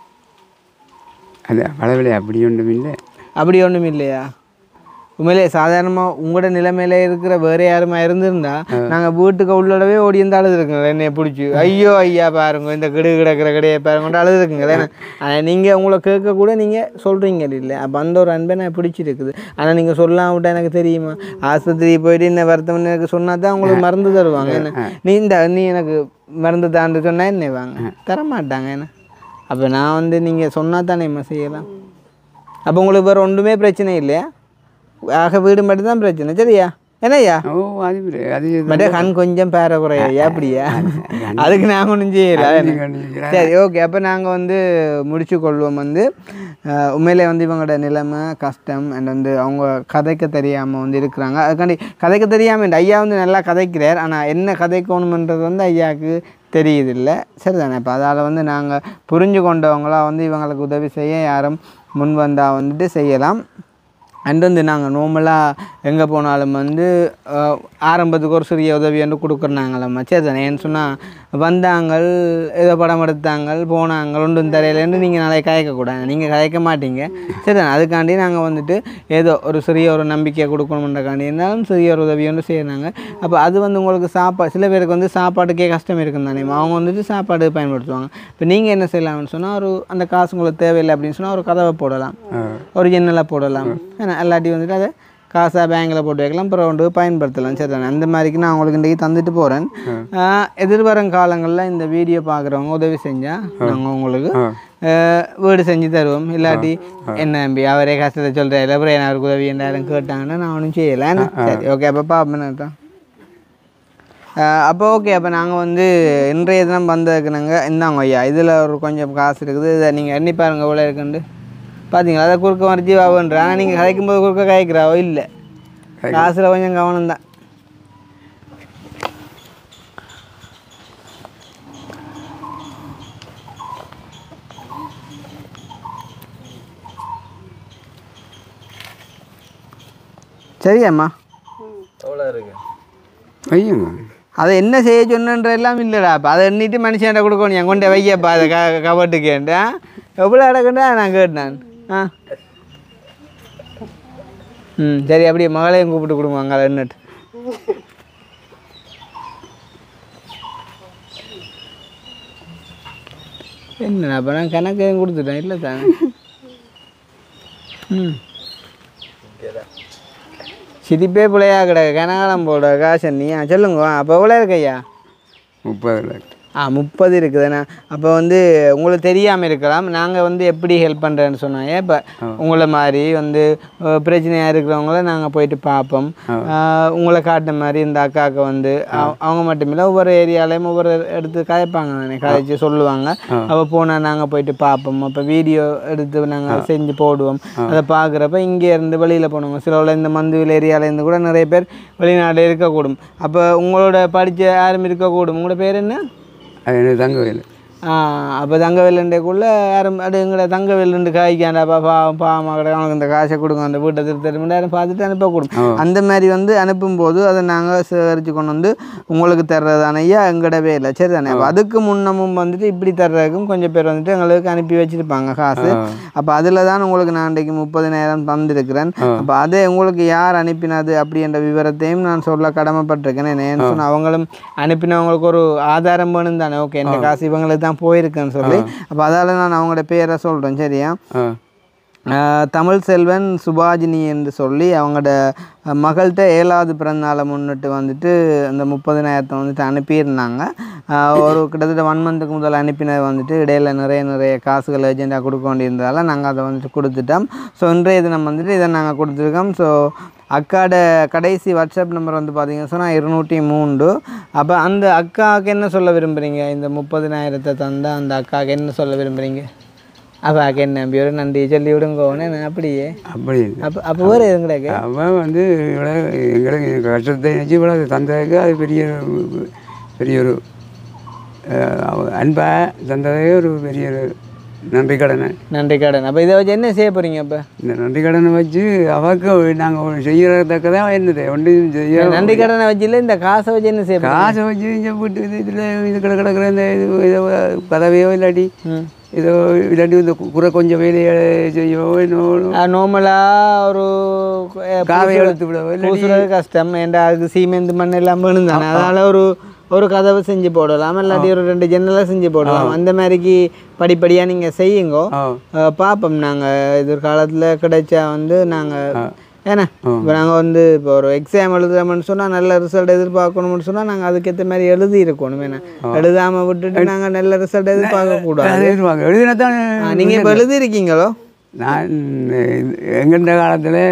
அது அளவில் அப்படி ஒன்றும் இல்லை அப்படி ஒன்றும் இல்லையா உண்மையிலே சாதாரணமாக உங்களோட நிலைமையில இருக்கிற வேறு யாருமா இருந்திருந்தா நாங்கள் வீட்டுக்கு உள்ளடவே ஓடி இருந்து அழுதுருக்குங்களே என்னைய பிடிச்சி ஐயோ ஐயா பாருங்க இந்த கிடு கிடக்கிற கடையை பாருங்கன்ட்டு அழுதுருக்குங்களே ஆனால் நீங்கள் உங்களை கேட்க கூட நீங்கள் சொல்கிறீங்க இல்லை அப்போ அந்த ஒரு அன்பை நான் பிடிச்சிருக்குது ஆனால் நீங்கள் சொல்லாம விட்டா எனக்கு தெரியுமா ஆஸ்பத்திரி போயிட்டு இந்த வருத்தம் எனக்கு சொன்னால் தான் உங்களுக்கு மருந்து தருவாங்க என்ன நீ இந்த நீ எனக்கு மருந்து தாண்டு சொன்னால் என்ன வாங்க தர மாட்டாங்க என்ன அப்போ நான் வந்து நீங்கள் சொன்னால் தானே என்ன செய்யலாம் அப்போ உங்களுக்கு வேறு ஒன்றுமே பிரச்சனை இல்லையா ஆக வீடு மட்டும்தான் பிரச்சனை சரியா என்னய்யா ஓ அது இல்லை. அது மட்டே கண் கொஞ்சம் பேர குறையா அப்படியா அதுக்கு நாங்கள் ஒன்றும் செய்யல சரி ஓகே அப்போ நாங்கள் வந்து முடிச்சு கொள்வோம் வந்து அஹ், உண்மையிலே வந்து இவங்களோட நிலைமை கஷ்டம் அண்ட் வந்து அவங்க கதைக்க தெரியாமல் வந்து இருக்கிறாங்க அதுக்காண்டி கதைக்க தெரியாமல் ஐயா வந்து நல்லா கதைக்கிறார் ஆனால் என்ன கதைக்கணுமன்றது வந்து ஐயாவுக்கு தெரியுதில்ல சரிதானே இப்போ அதால் வந்து நாங்கள் புரிஞ்சு கொண்டவங்களா வந்து இவங்களுக்கு உதவி செய்ய யாரும் முன் வந்தால் வந்துட்டு செய்யலாம் அண்ட் வந்து நாங்கள் நார்மலாக எங்கே போனாலும் வந்து அஹ், ஆரம்பத்துக்கு ஒரு சிறிய உதவி வந்து கொடுக்குறாங்களம்மா சரி தானே ஏன்னு சொன்னால் வந்தாங்கள் ஏதோ படம் எடுத்தாங்க போனாங்க ஒன்றும் தரையிலேருந்து நீங்கள் நாளைக்கு கயக்கக்கூடாது நீங்கள் கயக்க மாட்டீங்க சரி தானே அதுக்காண்டி நாங்கள் வந்துட்டு ஏதோ ஒரு சிறிய ஒரு நம்பிக்கையை கொடுக்கணுன்றக்காண்டி இருந்தாலும் சிறிய ஒரு உதவி வந்து செய்கிறாங்க அப்போ அது வந்து உங்களுக்கு சாப்பாடு சில பேருக்கு வந்து சாப்பாட்டுக்கே கஷ்டம் இருக்கும் தானே அவங்க வந்துட்டு சாப்பாடு பயன்படுத்துவாங்க இப்போ நீங்கள் என்ன செய்யலாம்னு சொன்னால் ஒரு அந்த காசு உங்களுக்கு தேவையில்லை அப்படின்னு சொன்னால் ஒரு கதவை போடலாம் ஒரு ஜன்னலை போடலாம் ஏன்னா எல்லாட்டி வந்துட்டு அதை காசாக பேங்கில் போட்டு வைக்கலாம் அப்புறம் வந்து பயன்படுத்தலாம் சரி தானே அந்த மாதிரிக்கு நான் உங்களுக்கு இன்றைக்கி தந்துட்டு போகிறேன் எதிர்வரும் காலங்களில் இந்த வீடியோ பார்க்குறவங்க உதவி செஞ்சால் நாங்கள் உங்களுக்கு ஆஹ், வீடு செஞ்சு தருவோம் இல்லாட்டி என்ன நம்பி அவரே கஷ்டத்தை சொல்கிறாரு அப்புறம் என்ன அவருக்கு உதவி என்ன கேட்டாங்கன்னா நான் ஒன்றும் செய்யலை சரி ஓகே அப்போ பாப்பேன் தான் அப்போ ஓகே அப்போ நாங்கள் வந்து இன்றைய தினம் வந்ததுக்குனாங்க இந்தாங்க ஐயா இதில் ஒரு கொஞ்சம் காசு இருக்குது இதை நீங்கள் எண்ணி பாருங்க எவ்வளோ இருக்குண்டு பார்த்தீங்களா அதை குறுக்க மறைச்சி வாவுன்ற ஆனால் நீங்கள் கதைக்கும் போது குறுக்க காய்க்கிறாவோ இல்லை காசில் கொஞ்சம் கவனம் தான் சரியாம்மா பையங்க அதை என்ன செய்ய சொன்னன்ற எல்லாம் இல்லைடா அப்போ அதை எண்ணிட்டு மனுஷன்ட்ட கொடுக்கணும் என் கொண்டு வையப்பா அதை க கபட்டுக்கேன்டா எவ்வளோ அடக்கண்டா நான் கேட்டேன் ஆ ம் சரி அப்படியே மகளையும் கூப்பிட்டு கொடுங்க அங்கே என்னட்டு என்ன அப்போ நான் கணக்கு எதுவும் கொடுத்துட்டேன் இல்லை தானே ம் சிரிப்பே பிள்ளையா கிடக்கு கனகாலம் போட காசு நீ சொல்லுங்க அப்போ எவ்வளோ இருக்கு ஐயா முப்பது லட்சம் ஆ முப்பது இருக்குதுண்ணா அப்போ வந்து உங்களுக்கு தெரியாமல் இருக்கலாம் நாங்கள் வந்து எப்படி ஹெல்ப் பண்ணுறேன்னு சொன்னாங்க இப்போ உங்களை மாதிரி வந்து அஹ், பிரச்சனையாக இருக்கிறவங்கள நாங்கள் போயிட்டு பார்ப்போம் ஆஹ், உங்களை காட்டின மாதிரி இந்த அக்காவுக்கு வந்து அவ- அவங்க மட்டும் இல்லை ஒவ்வொரு ஏரியாலையும் ஒவ்வொரு எடுத்து கதைப்பாங்க நானே கதைச்சு சொல்லுவாங்க அப்போ போனால் நாங்கள் போயிட்டு பார்ப்போம் அப்போ வீடியோ எடுத்து நாங்கள் செஞ்சு போடுவோம் அதை பார்க்குறப்ப இங்கே இருந்து வெளியில் போனவங்க சில இந்த மந்துவில் ஏரியாவிலேருந்து கூட நிறைய பேர் வெளிநாட்டில் இருக்கக்கூடும் அப்போ உங்களோட படித்த யாரும் இருக்கக்கூடும் உங்களோட பேர் என்ன அது எனக்கு தங்க வேலை அப்போ தங்க வெள்ளண்டைக்குள்ளே யாரும் அது எங்களை தங்க வெள்ளண்டு காய்க்காண்டாப்பா பாவம் பாவமாக கிடக்கு அவனுக்கு இந்த காசை கொடுங்க அந்த வீட்டை திருத்தரும் யாரும் பார்த்துட்டு அனுப்பக்கூடும் அந்த மாதிரி வந்து அனுப்பும்போது அதை நாங்கள் சேகரித்து கொண்டு வந்து உங்களுக்கு தர்றதான ஐயா எங்கடவே இல்லை சரி தானே அப்போ அதுக்கு முன்னமும் வந்துட்டு இப்படி தர்றதுக்கும் கொஞ்சம் பேர் வந்துட்டு எங்களுக்கு அனுப்பி வச்சுருப்பாங்க காசு அப்போ அதில் தான் உங்களுக்கு நான் இன்றைக்கு முப்பதினாயிரம் தந்திருக்கிறேன் அப்போ அதை உங்களுக்கு யார் அனுப்பினது அப்படின்ற விவரத்தையும் நான் சொல்ல கடமைப்பட்டிருக்கேன் ஏன்னு சொன்னால் அவங்களும் அனுப்பினவங்களுக்கு ஒரு ஆதாரம் வேணும் தானே ஓகே இந்த காசு இவங்களுக்கு தான் போயிருக்குன்னு சொல்லி அப்போ அதால் நான் அவங்களோட பேரை சொல்கிறேன் சரியா ஆ ஆஹ் தமிழ் செல்வன் சுபாஜினி என்று சொல்லி அவங்களோட மகள்கிட்ட ஏழாவது பிறந்தநாளை முன்னிட்டு வந்துட்டு அந்த முப்பதினாயிரத்தை வந்துட்டு அனுப்பியிருந்தாங்க ஆஹ் ஒரு கிட்டத்தட்ட ஒன் மந்த்துக்கு முதல் அனுப்பினது வந்துட்டு இடையில நிறைய நிறைய காசுகள் ஏஜெண்டாக கொடுக்க வேண்டியிருந்ததால் நாங்கள் அதை வந்துட்டு கொடுத்துட்டோம் ஸோ இன்றைய தினம் வந்துட்டு இதை நாங்கள் கொடுத்துருக்கோம் ஸோ அக்காட கடைசி வாட்ஸ்அப் நம்பர் வந்து பார்த்தீங்கன்னா சொன்னால் இருநூற்றி மூன்று அப்போ அந்த அக்காவுக்கு என்ன சொல்ல விரும்புகிறீங்க இந்த முப்பதினாயிரத்தை தந்தால் அந்த அக்காவுக்கு என்ன சொல்ல விரும்புகிறீங்க அப்போ அக்கா என்ன நம்பி ஒரு நன்றி சொல்லி விடுங்க உடனே அப்படியே அப்படி இல்லை அப்போ அப்போ வேறு எதுவும் கிடையாது அவன் வந்து இவ்வளோ எங்களுக்கு கஷ்டத்தை நினச்சி இவ்வளோ தந்ததுக்கு அது பெரிய பெரிய ஒரு அஹ், அவ- அன்பா தந்ததே ஒரு பெரிய ஒரு நன்றி கடனை நன்றி கடன் அப்போ இதை வச்சு என்ன செய்ய போகிறீங்க அப்போ இந்த நன்றி கடனை வச்சு அவக்கு நாங்கள் செய்யறதக்கதான் என்னது ஒன்றும் செய்ய நன்றி கடனை வச்சு இல்லை இந்த காசை வச்சு என்ன செய்ய போறீங்க? காசை வச்சு இங்கே போட்டு இது இதில் இது கிட கிடக்கிற இந்த இது இதோ பதவியோ இல்லாட்டி ம் இதோ இல்லாட்டி இந்த கு- குறை கொஞ்சம் வேலையை செய்யவோ இன்னும் நார்மலாக ஒரு அஹ், காவை பூசுறது- எடுத்து விடவோ இல்லாட்டி பூசுறது கஷ்டம் ஏன்டா அதுக்கு சீமெந்து மண் எல்லாம் வேணும் தானே அதனால் ஒரு ஒரு கதவை செஞ்சு போடலாம் இல்லாட்டி ஒரு ரெண்டு ஜன்னலை செஞ்சு போடலாம் அந்த மாதிரிக்கு படிப்படியாக நீங்கள் செய்யுங்கோ ஆ அஹ், பார்ப்போம் நாங்கள் எதிர்காலத்தில் கிடைச்சா வந்து நாங்கள் ஏன்னா இப்போ நாங்கள் வந்து இப்போ ஒரு எக்ஸாம் எழுதுறோம்னு சொன்னால் நல்ல ரிசல்ட் எதிர்பார்க்கணும்னு சொன்னால் நாங்கள் அதுக்கேற்ற மாதிரி எழுதி இருக்கணும் ஏன்னா எழுதாமல் விட்டுட்டு நாங்கள் நல்ல ரிசல்ட் எதிர்பார்க்க கூடாது அது எழுதுவாங்க எழுதினா தான் நீங்கள் இப்போ எழுதிருக்கீங்களோ நான் எங்கெண்ட காலத்தில்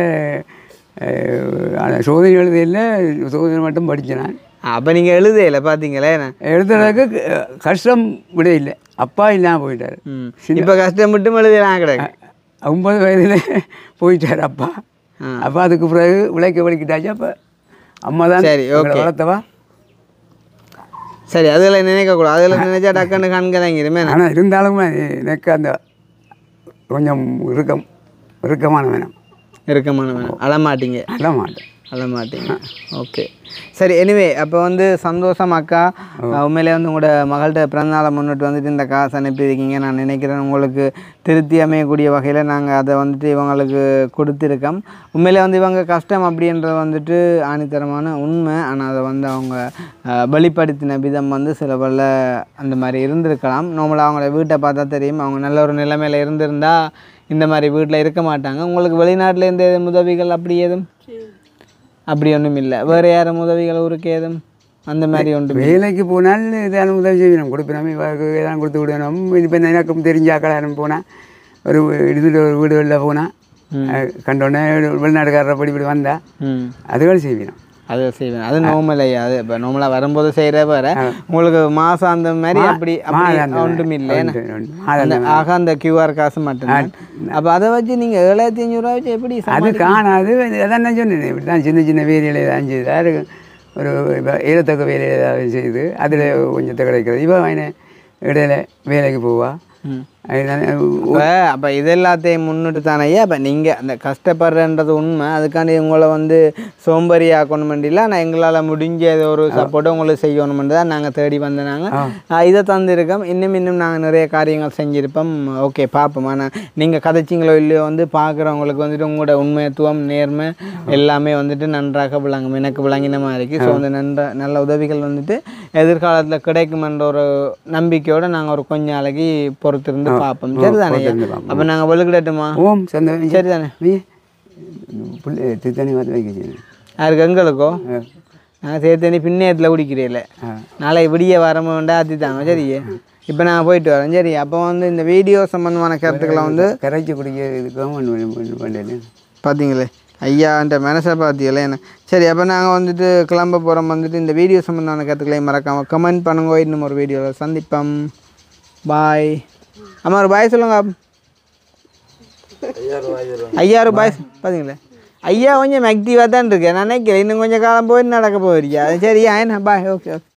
சோதனை எழுதையில் சோதனை மட்டும் படித்தேன் நான் அப்போ நீங்கள் எழுதையில பார்த்தீங்களே என்ன எழுதுறதுக்கு க- கஷ்டம் விட இல்லை அப்பா இல்லாமல் போயிட்டார் ம் இப்போ கஷ்டப்பட்டு எழுதலாம் கிடையாது ஒன்பது வயதில் போயிட்டார் அப்பா ஆ. அப்பா அதுக்கு பிறகு விளைக்க வலிக்கிட்டாச்சு அப்போ அம்மா தான் சரி, எங்களை okay. வளர்த்தவா சரி அதில் நினைக்கக்கூடாது அதில் நினைச்சா டக்குன்னு கண்கலங்கிருமே ஆனால் இருந்தாலும் எனக்கு அந்த கொஞ்சம் இறுக்கம் இறுக்கமான வேணும் இருக்கமான வேணும் அழமாட்டீங்க அட மாட்டேன் அழமாட்டீங்க ஓகே சரி எனிவே அப்போ வந்து சந்தோஷம் அக்கா உண்மையிலே வந்து உங்களோட மகள்கிட்ட பிறந்தநாளை முன்னிட்டு வந்துட்டு இந்த காசு அனுப்பியிருக்கீங்க நான் நினைக்கிறேன் உங்களுக்கு திருப்தி அமையக்கூடிய வகையில் நாங்கள் அதை வந்துட்டு இவங்களுக்கு கொடுத்துருக்கோம் உண்மையிலே வந்து இவங்க கஷ்டம் அப்படின்றது வந்துட்டு ஆணித்தரமான உண்மை ஆனால் அதை வந்து அவங்க அஹ், வெளிப்படுத்தின விதம் வந்து சில பல அந்த மாதிரி இருந்திருக்கலாம் நார்மலாக அவங்கள வீட்டை பார்த்தா தெரியும் அவங்க நல்ல ஒரு நிலைமையில் இருந்திருந்தா இந்த மாதிரி வீட்டில் இருக்க மாட்டாங்க உங்களுக்கு வெளிநாட்டில் எந்த உதவிகள் அப்படி எதுவும் அப்படி ஒன்றும் இல்லை வேறு யாரும் உதவிகள் ஊருக்கு ஏதும் அந்த மாதிரி ஒன்றும் வேலைக்கு போனால் ஏதாவது உதவி செய்யணும் கொடுப்பினோம் இவருக்கு ஏதாவது கொடுத்து விடணும் இப்போ எனக்கும் தெரிஞ்ச ஆக்களாரும் போனால் ஒரு இதில் ஒரு வீடுகளில் போனால் கண்டோடனே வெளிநாட்டுக்காரரை படி இப்படி வந்தா ம் அதுகள் செய்யணும் அது செய்வேன் அது நார்மல் ஐயா அது இப்போ நார்மலாக வரும்போது செய்கிற வேற உங்களுக்கு மாதம் அந்த மாதிரி அப்படி அப்படி மாதாந்தம் ஒன்றும் இல்லை என்ன? உண்டு, உண்டு. அந்த ஆக அந்த கியூஆர் காசு மட்டும்தான் அப்போ அதை வச்சு நீங்கள் ஏழாயிரத்தி அஞ்சூறுரூவா வச்சு எப்படி அது காணாது அதான் நான் சொன்னேன் இப்படி தான் சின்ன சின்ன வேலைகளை தான் செய்தார் ஒரு இப்போ ஈரத்தக்க வேலையை ஏதாவது செய்து அதில் கொஞ்சத்தை கிடைக்கிறது இப்போ அவன் இடையில வேலைக்கு போவா ம். அதுதானே இப்போ அப்போ இது எல்லாத்தையும் முன்னிட்டு தானே ஐயா இப்போ நீங்கள் அந்த கஷ்டப்படுறன்றது உண்மை அதுக்காண்டி உங்களை வந்து சோம்பேறி ஆக்கணுமெண்டில நான் எங்களால் முடிஞ்ச ஏதோ ஒரு சப்போர்ட்டை உங்களுக்கு செய்யணுமென்று தான் நாங்கள் தேடி வந்த நாங்கள் இதை தந்திருக்கோம் இன்னும் இன்னும் நாங்கள் நிறைய காரியங்கள் செஞ்சுருப்போம் ஓகே பார்ப்போம் ஆனால் நீங்கள் கதைச்சிங்களோ இல்லையோ வந்து பார்க்குறவங்களுக்கு வந்துட்டு உங்களோட உண்மையத்துவம் நேர்மை எல்லாமே வந்துட்டு நன்றாக விளங்கும் எனக்கு விளங்கின மாதிரி இருக்குது ஸோ அந்த நன்ற நல்ல உதவிகள் வந்துட்டு எதிர்காலத்தில் கிடைக்குமென்ற ஒரு நம்பிக்கையோடு நாங்கள் ஒரு கொஞ்ச நாளைக்கு பொறுத்திருந்து பார்ப்போம் சரிதானே பொறுத்திருந்து பார்ப்போம். அப்போ நாங்கள் வெளுக்கிடட்டுமா ஓம் சந்தோஷம் சரிதானே நீ பிள்ளை திருத்தணி வந்து வைக்க செய்யணும் யாருக்கு எங்களுக்கோ நான் சேர்த்தனி பின்னேரத்தில் குடிக்கிறேன் நாளை விடிய வரம வேண்டாம் அத்தித்தாங்க சரியே இப்போ நான் போயிட்டு வரேன் சரி அப்போ வந்து இந்த வீடியோ சம்மந்தமான கருத்துக்களை வந்து கரைச்சி குடிக்க இதுக்கும் ஒன்று பண்ணல பார்த்தீங்களே ஐயான்ற மனசை பார்த்தீங்களே என்ன சரி அப்போ நாங்கள் வந்துட்டு கிளம்ப போகிறோம் வந்துட்டு இந்த வீடியோ சம்மந்தமான கருத்துக்களையும் மறக்காமல் கமெண்ட் பண்ணுங்க இன்னும் ஒரு வீடியோவில் சந்திப்போம் பாய் அம்மா ஒரு பாய் சொல்லுங்க ஐயாயிரம் பாய் பார்த்தீங்களே ஐயா கொஞ்சம் ஆக்டிவாக தான் இருக்கு நான் நினைக்கிறேன் இன்னும் கொஞ்சம் காலம் போய் நடக்க போயிருக்கியா சரி ஏன் பாய் ஓகே ஓகே